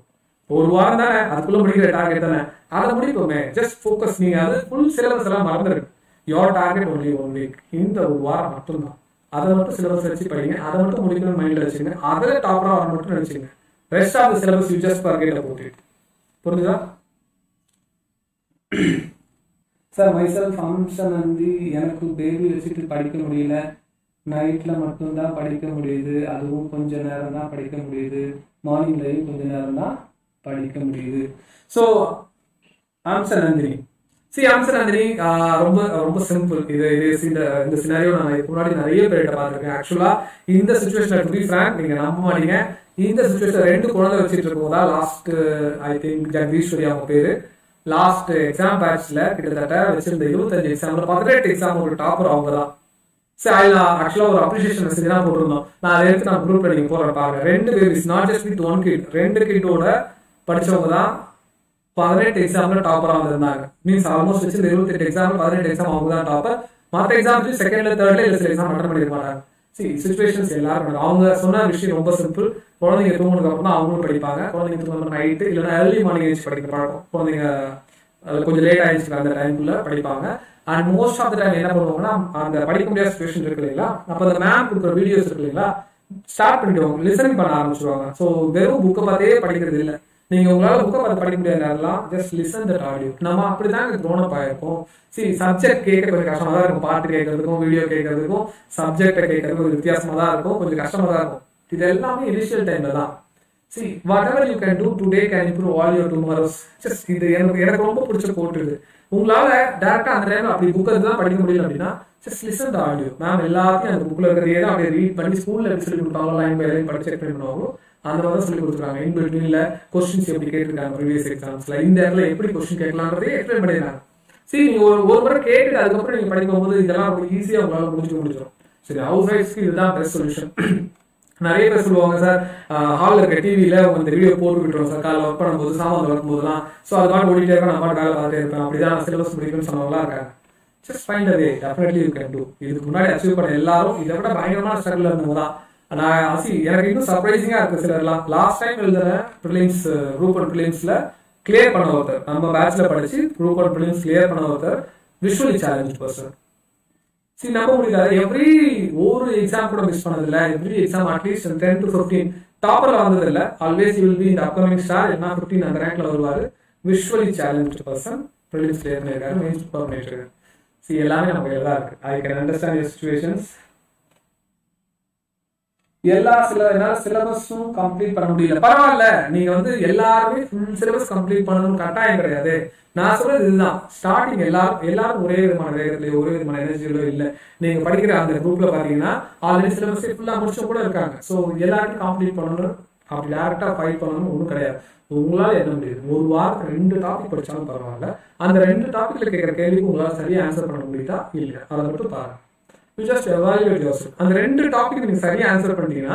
ஒரு வாரம் தானே அதுக்குள்ள முடிக்கிற டார்கெட் தானே அதை முடிப்போமே ஜஸ்ட் ஃபோக்கஸ் நீங்க அது ஃபுல் சிலபஸ் எல்லாம் மறந்துருக்கு your target only one week இந்த ஒரு வாரம் மட்டும்தான் அதை மட்டும் சிலபஸ் வச்சு படிங்க அதை மட்டும் முடிக்கணும்னு மைண்ட்ல வச்சுங்க அதில் டாப்பரா வர மட்டும் நினைச்சுங்க rest of the syllabus you just forget about it புரிஞ்சுதா சார் மைசெல்ஃப் ஃபங்க்ஷன் வந்து எனக்கு பேபி வச்சுட்டு படிக்க முடியல நைட்ல மட்டும்தான் படிக்க முடியுது அதுவும் கொஞ்ச நேரம் தான் படிக்க முடியுது மார்னிங்லயும் கொஞ்ச நேரம் தான் படிக்க முடியுது so answer Nandini see answer Nandini ரொம்ப ரொம்ப சிம்பிள் இது இது இந்த இந்த சினாரியோ நான் இதுக்கு முன்னாடி நிறைய பேர்கிட்ட பார்த்துருக்கேன் ஆக்சுவலா இந்த சுச்சுவேஷன் டு பி ஃப்ராங்க் நீங்க நம்ப மாட்டீங்க இந்த சுச்சுவேஷன் ரெண்டு குழந்தை வச்சுட்டு இருக்கும் போதா லாஸ்ட் ஐ திங்க் ஜெகதீஸ்வரி அவங்க பேரு லாஸ்ட் எக்ஸாம் பேட்ச்ல கிட்டத்தட்ட வச்சிருந்த இருபத்தஞ்சு எக்ஸாம்ல பதினெட்டு எக்ஸாம் ஒரு டாப்பர் அவங்க தான் சரி அதில் ஆக்சுவலாக ஒரு அப்ரிஷியேஷன் மெசேஜ் தான் போட்டிருந்தோம் நான் அதை எடுத்து நான் குரூப்ல நீங்க போற பாருங்க ரெண்டு babies not just with one kid ரெண்டு கிட்டோட படிச்சவங்க தான் பதினெட்டு எக்ஸாம்ல டாப்பரா வந்திருந்தாங்க மீன்ஸ் ஆல்மோஸ்ட் வச்சு இருபத்தி எட்டு எக்ஸாம் பதினெட்டு எக்ஸாம் அவங்க தான் டாப்பர் மற்ற எக்ஸாம் செகண்ட்ல தேர்ட்ல இல்ல சில எக்ஸாம் அட்டன் பண்ணிருக்க மாட்டாங்க சி சுச்சுவேஷன்ஸ் எல்லாரும் அவங்க சொன்ன விஷயம் ரொம்ப சிம்பிள் குழந்தைங்க தூங்குனதுக்கு அப்புறம் தான் அவங்களும் படிப்பாங்க குழந்தைங்க தூங்குற நைட்டு இல்லைன்னா ஏர்லி மார்னிங் எழுச்சி படிக்க பழக்கம் குழந்தைங்க அது கொஞ்சம் லேட் ஆயிடுச்சு அந்த டைம்குள்ள படிப்பாங்க and most of the time என்ன பண்ணுவாங்கன்னா அந்த படிக்க முடியாத சுச்சுவேஷன் இருக்கு இல்லைங்களா அப்போ அந்த மேம் கொடுக்குற வீடியோஸ் இருக்கு இல்லைங்களா ஸ்டார்ட் பண்ணிடுவாங்க லிசனிங் பண்ண ஆரம்பிச்சிருவாங்க ஸோ வெறும் புக்கை பார்த்தே படிக்கிறது இல்லை நீங்க உங்களால புக்கை பார்த்து படிக்க முடியாத நேரம்லாம் ஜஸ்ட் லிசன் தட் ஆடியோ நம்ம அப்படிதாங்க க்ரோனப் ஆயிருக்கும் சி சப்ஜெக்ட் கேட்க கொஞ்சம் கஷ்டமா தான் இருக்கும் பாட்டு கேட்கறதுக்கும் வீடியோ கேட்கறதுக்கும் சப்ஜெக்டை கேட்கறதுக்கும் கொஞ்சம் வித்தியாசமா தான் இருக்கும் கொஞ்சம் கஷ்டமா தான் இருக்கும் இது எல்லாமே இனிஷியல் டைம்ல தான் see whatever you can do today can improve all your tomorrows just இது எனக்கு எனக்கு ரொம்ப பிடிச்ச கோட்டு இது உங்களால டேரக்டா அந்த டைம்ல அப்படி புக் தான் படிக்க முடியல அப்படின்னா just listen the audio ma'am எல்லாத்தையும் அந்த புக்ல இருக்கிறதே தான் அப்படியே ரீட் பண்ணி ஸ்கூல்ல எப்படி சொல்லி கொடுப்பாங்களோ லைன் பை லைன் படிச்சு எக்ஸ்பிளைன் பண்ணுவாங்களோ அந்த மாதிரி தான் சொல்லி கொடுத்துருக்காங்க இன் பிட்வீன்ல கொஸ்டின்ஸ் எப்படி கேட்டிருக்காங்க ப்ரீவியஸ் எக்ஸாம்ஸ்ல இந்த இடத்துல எப்படி கொஸ்டின் கேட்கலான்றதே எக்ஸ்பிளைன் பண்ணிருக்காங்க சரி நீங்க ஒரு ஒரு முறை கேட்டுட்டு அதுக்கப்புறம் நீங்க படிக்கும் போது இதெல்லாம் ரொம்ப ஈஸியா உங்களால முடிச்சுக்க முடிச்சிடும் சரி ஹவுஸ் ஒய்ஃப்ஸ்க்கு இதுதான் பெஸ்ட் சொல்யூஷன் நிறைய பேர் சொல்லுவாங்க சார் ஹாலில் இருக்க டிவியில உங்க இந்த வீடியோ போட்டு விட்டுருவோம் சார் காலையில் ஒர்க் பண்ணும்போது சாமான் ஒர்க் போதெல்லாம் ஸோ அது பாட்டு ஓடிட்டே இருக்கேன் நான் பாட்டு வேலை பார்த்துட்டே இருப்பேன் அப்படிதான் நான் சிலபஸ் முடிக்கணும்னு சொன்னவங்களா இருக்காங்க ஜஸ்ட் ஃபைண்ட் அதே டெஃபினெட்லி யூ கேன் டூ இதுக்கு முன்னாடி அச்சீவ் பண்ண எல்லாரும் இதை விட பயங்கரமான ஸ்ட்ரகிள் இருந்தவங்க தான் நான் அசி எனக்கு இன்னும் சர்ப்ரைசிங்கா இருக்கு சிலர்லாம் லாஸ்ட் டைம் எழுதுன ப்ரிலிம்ஸ் குரூப் ஒன் ப்ரிலிம்ஸ்ல கிளியர் பண்ண ஒருத்தர் நம்ம பேட்ச்ல படிச்சு குரூப் ஒன் ப்ரிலிம்ஸ் கிளியர் பண்ண ஒருத்தர் விஷுவலி சேலஞ்ச் பர்சன் சரி நம்ப முடியாது எவ்ரி ஒரு எக்ஸாம் கூட மிஸ் பண்ணது இல்ல every exam at least ten to fifteen டாப்பர்ல வந்தது இல்ல ஆல்வேஸ் யூ வில் பி இந்த அப்கமிங் ஸ்டார் என்ன ஃபிஃப்டீன் அந்த ரேங்க்ல வருவாரு visually challenge person prelims clear பண்ணிருக்காரு மெயின்ஸ் ப்ரிப்பேர் பண்ணிட்டு இருக்காரு சி எல்லாமே நம்ம எல்லாம் இருக்கு I can understand your situations எல்லா சில என்னால சிலபஸும் கம்ப்ளீட் பண்ண முடியல பரவாயில்ல நீங்க வந்து எல்லாருமே ஃபுல் சிலபஸ் கம்ப்ளீட் பண்ணணும்னு கட்டாயம் கிடையாது நான் சொல்றது இதுதான் ஸ்டார்டிங் எல்லாரும் எல்லாரும் ஒரே விதமான வேகத்திலயோ ஒரே விதமான எனர்ஜியிலோ இல்ல நீங்க படிக்கிற அந்த குரூப்ல பாத்தீங்கன்னா ஆல்ரெடி சிலபஸ் ஃபுல்லா முடிச்ச கூட இருக்காங்க சோ எல்லாருக்கும் கம்ப்ளீட் பண்ணணும் அப்படி டேரக்டா ஃபைட் பண்ணணும் ஒன்றும் கிடையாது உங்களால என்ன முடியுது ஒரு வாரத்துக்கு ரெண்டு டாபிக் படிச்சாலும் பரவாயில்ல அந்த ரெண்டு டாபிக்ல கேட்கிற கேள்விக்கு உங்களால சரியா ஆன்சர் பண்ண முடியுதா இல்ல அதை மட்டும் பாருங்க யூ ஜஸ்ட் எவாலுவேட் யோர் அந்த ரெண்டு டாபிக் நீங்க சரியா ஆன்சர் பண்ணிட்டீங்கன்னா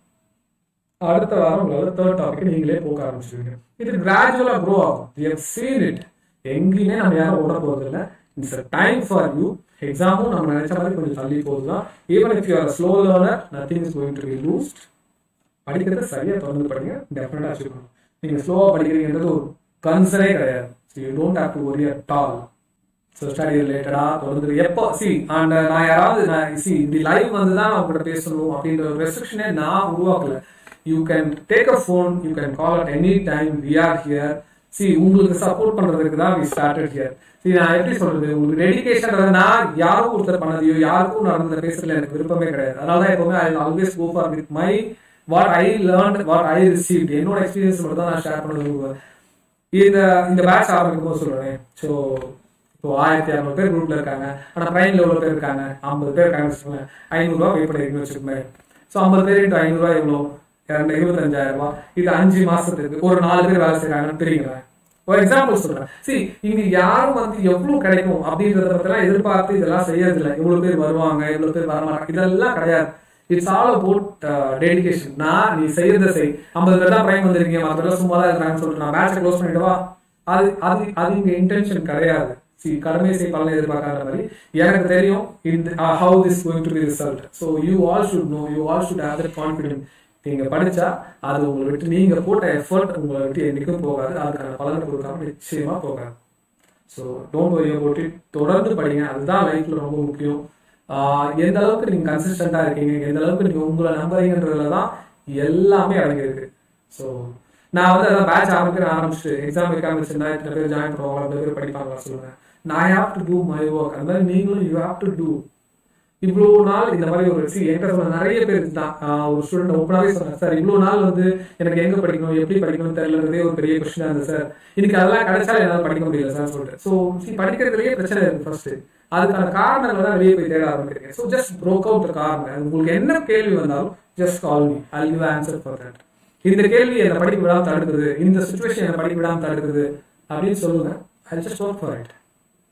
அடுத்த வாரம் உங்களால தேர்ட் டாபிக் நீங்களே போக ஆரம்பிச்சிருவீங்க இது கிராஜுவலா க்ரோ ஆகும் யூ ஹவ் சீன் இட் எங்கேயுமே நம்ம யாரும் ஓட போறது இல்லை it's a time for you எக்ஸாமும் நம்ம நினைச்ச மாதிரி கொஞ்சம் தள்ளி போகுதுதான் even if you are slow learner nothing is going to be lost படிக்கிறத சரியா தொடர்ந்து படிங்க டெஃபினட்டா அச்சீவ் பண்ணும் நீங்க ஸ்லோவா படிக்கிறீங்கன்றது ஒரு கன்சர்னே கிடையாது you don't have to worry at all so study ரிலேட்டடா தொடர்ந்து எப்போ சி அண்ட் நான் யாராவது நான் சி இப்படி லைவ் வந்து தான் அவங்க கூட பேசணும் அப்படின்ற ஒரு ரெஸ்ட்ரிக்ஷனே நான் உருவாக்கல you can take a phone you can call at any time we are here see உங்களுக்கு சப்போர்ட் பண்றதுக்கு தான் வி ஸ்டார்டட் ஹியர் சி நான் எப்படி சொல்றது உங்களுக்கு டெடிகேஷன் நான் யாரும் ஒருத்தர் பண்ணதையோ யாருக்கும் நடந்த பேசுறதுல எனக்கு விருப்பமே கிடையாது அதனால தான் எப்பவுமே I always go for with my what I learn what I received என்னோட எக்ஸ்பீரியன்ஸ் மட்டும் தான் நான் ஷேர் பண்ண விரும்புவேன் இந்த இந்த பேட்ச் ஆரம்பிக்கும் போது சொல்றேன் ஸோ இப்போ ஆயிரத்தி இரநூறு பேர் குரூப்ல இருக்காங்க ஆனா பிரைன்ல எவ்வளவு பேர் இருக்காங்க ஐம்பது பேர் இருக்காங்கன்னு வச்சுக்கோங்களேன் ஐநூறு ரூபா பே பண்ணிருக்கீங்கன்னு வச்சுக்கோங்களேன் ஸோ ஐம்பது பேர் இன்ட்டு ஐநூறு ரூபாய் எவ்வளோ இரண்டு இருபத்தஞ்சாயிரம் ரூபாய் இது அஞ்சு மாசத்துக்கு ஒரு நாலு பேர் வேலை செய்யறாங்கன்னு தெரியுங்களேன் ஒரு எக்ஸாம்பிள் சொல்றேன் சி இங்க யாரும் வந்து எவ்வளவு கிடைக்கும் அப்படின்றத பத்திலாம் எதிர்பார்த்து இதெல்லாம் செய்யறது இல்லை எவ்வளவு பேர் வருவாங்க எவ்வளவு பேர் வரமாட்டாங்க இதெல்லாம் கிடையாது இட்ஸ் ஆல் அபவுட் டெடிகேஷன் நான் நீ செய்யறத செய் ஐம்பது பேர் தான் பிரைம் வந்திருக்கீங்க மற்ற பேர் சும்மா தான் இருக்கிறாங்கன்னு சொல்லிட்டு நான் மேட்ச் க்ளோஸ் பண்ணிடுவா அது அது அது இங்க இன்டென்ஷன் கிடையாது சி கடமை செய் பலனை எதிர்பார்க்காத மாதிரி எனக்கு தெரியும் இந்த how this going to be result so you all should know you all should have that confident நீங்க படிச்சா அது உங்களை விட்டு நீங்க போட்ட எஃபர்ட் உங்களை விட்டு என்னைக்கும் போகாது அதுக்கான பலனை கொடுக்காம நிச்சயமா போகாது so don't worry about it தொடர்ந்து படிங்க அதுதான் லைஃப்ல ரொம்ப முக்கியம் ஆஹ் எந்த அளவுக்கு நீங்க கன்சிஸ்டண்டா இருக்கீங்க எந்த அளவுக்கு நீங்க உங்களை நம்புறீங்கன்றதுல தான் எல்லாமே அடங்கியிருக்கு ஸோ நான் வந்து அதான் பேட்ச் ஆரம்பிக்கிற ஆரம்பிச்சுட்டு எக்ஸாம் வைக்காம வச்சிருந்தா இத்தனை பேர் ஜாயின் பண்ணுவாங்க அவ்வளோ பேர் படிப்பாங்க சொல்லுவேன் நான் have to do my work அந்த மாதிரி நீங்களும் யூ ஹாவ் டு டூ இவ்வளவு நாள் இந்த மாதிரி ஒரு சி என்கிட்ட சொன்ன நிறைய பேர் தான் ஆஹ் ஒரு ஸ்டூடெண்ட் ஓப்பனாவே சொன்னேன் சார் இவ்வளவு நாள் வந்து எனக்கு எங்க படிக்கணும் எப்படி படிக்கணும் தெரியலன்றதே ஒரு பெரிய கொஸ்டினா இருந்தது சார் இன்னைக்கு அதெல்லாம் கிடைச்சாலும் என்னால படிக்க முடியல சார் சொல்லிட்டு ஸோ சி படிக்கிறதுலயே பிரச்சனை இருக்கு ஃபர்ஸ்ட் அதுக்கான காரணங்கள் தான் வெளியே போய் தேட ஆரம்பிக்கிறீங்க ஸோ ஜஸ்ட் ப்ரோக் அவுட் காரணம் உங்களுக்கு என்ன கேள்வி வந்தாலும் just call me I give answer for that இந்த கேள்வி என்னை படிக்க விடாம தடுக்குது இந்த சுச்சுவேஷன் என்னை படிக்க விடாம தடுக்குது அப்படின்னு சொல்லுங்க I just work for it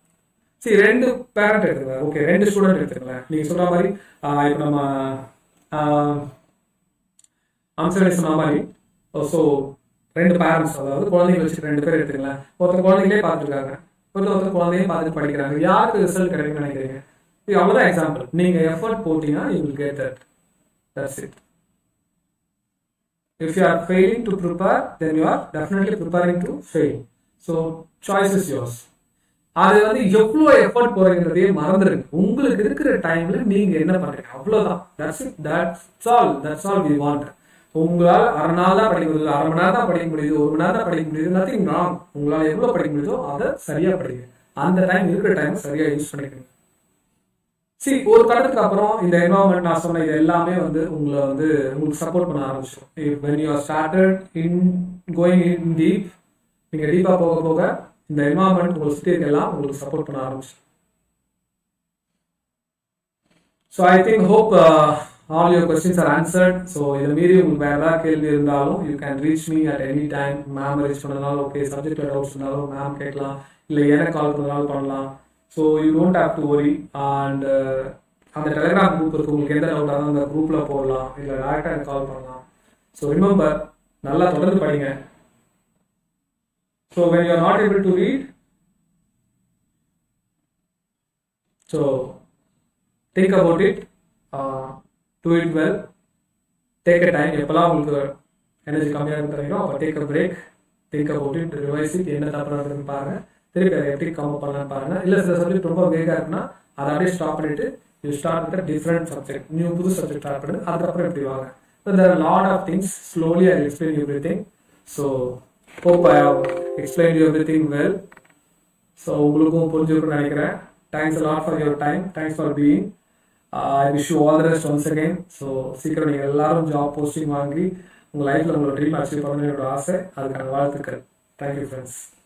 சரி ரெண்டு பேரண்ட் எடுத்துக்கலாம் ஓகே ரெண்டு ஸ்டூடெண்ட் எடுத்துக்கலாம் நீங்க சொல்ற மாதிரி ஆஹ் இப்ப நம்ம அம்சனை சொன்ன மாதிரி ஸோ ரெண்டு பேரண்ட்ஸ் அதாவது குழந்தைங்க வச்சுட்டு ரெண்டு பேர் எடுத்துக்கலாம் ஒருத்தர் குழந்தைங்களே பார்த்துருக்காங்க ஒருத்தர் ஒருத்தர் குழந்தையும் பார்த்துட்டு படிக்கிறாங்க யாருக்கு ரிசல்ட் கிடைக்கும்னு நினைக்கிறீங்க இது அவ்வளவுதான் எக்ஸாம்பிள் நீங்க எஃபர்ட் போட்டீங்கன்னா you will get that that's it if you are failing to prepare then you are definitely preparing to fail so choice is yours அது வந்து எவ்வளோ எஃபர்ட் போறீங்கிறதையே மறந்துடுங்க உங்களுக்கு இருக்கிற டைம்ல நீங்க என்ன பண்றீங்க அவ்வளவுதான் that's it that's all that's all we want உங்களால் அரை நாள் தான் படிக்க முடியுது அரை மணி நேரம் தான் படிக்க முடியுது ஒரு மணி நேரம் தான் படிக்க முடியுது நத்திங் ராங் உங்களால் எவ்வளோ படிக்க முடியுதோ அதை சரியா படிங்க அந்த டைம் இருக்கிற டைம் சரியா யூஸ் பண்ணிக்கணும் சரி ஒரு கட்டத்துக்கு அப்புறம் இந்த என்வரான்மெண்ட் நான் சொன்ன இது எல்லாமே வந்து உங்களை வந்து உங்களுக்கு சப்போர்ட் பண்ண ஆரம்பிச்சிடும் when you are started in going in deep நீங்க டீப்பா போக போக இந்த என்வரான்மெண்ட் உங்களை சுற்றி இருக்கலாம் உங்களுக்கு சப்போர்ட் பண்ண ஆரம்பிச்சிடும் so I think hope all your questions are answered so இதை மீறி உங்களுக்கு வேற ஏதாவது கேள்வி இருந்தாலும் you can reach me at any time ma'am reach பண்ணனாலும் ஓகே சப்ஜெக்ட் டவுட்ஸ் இருந்தாலும் மேம் கேட்கலாம் இல்லை எனக்கு கால் பண்ணாலும் பண்ணலாம் so you don't have to worry and அந்த டெலிகிராம் குரூப் இருக்கு உங்களுக்கு எந்த டவுட் அந்த குரூப்பில் போடலாம் இல்லை டேரெக்டாக எனக்கு கால் பண்ணலாம் ஸோ ரிமெம்பர் நல்லா தொடர்ந்து படிங்க so when you are not able to read so think about it do it well take a time எப்போல்லாம் உங்களுக்கு எனர்ஜி கம்மியாக இருக்கிறீங்களோ அப்போ take a break think about it revise it என்ன தப்பு நடக்குதுன்னு பாருங்க திருப்பி அதை எப்படி கம் பண்ணலாம்னு பாருங்க இல்லை சில சப்ஜெக்ட் ரொம்ப வேகா இருக்குன்னா அதை அப்படியே ஸ்டாப் பண்ணிட்டு you start with different subject new புது சப்ஜெக்ட் ஸ்டார்ட் பண்ணி அதுக்கப்புறம் இப்படி வாங்க so there lot of things slowly I explain everything so hope I have explain everything well so உங்களுக்கும் புரிஞ்சிருக்கும்னு நினைக்கிறேன் thanks lot for your time thanks for being I wish you all the rest once again so சீக்கிரம் நீங்கள் எல்லாரும் job posting வாங்கி உங்கள் லைஃப்பில் உங்களோட ட்ரீம் அச்சீவ் பண்ணணும்னு என்னோட ஆசை அதுக்கான வாழ்த்துக்கள் தேங்க்யூ ஃப்ரெண்ட்ஸ்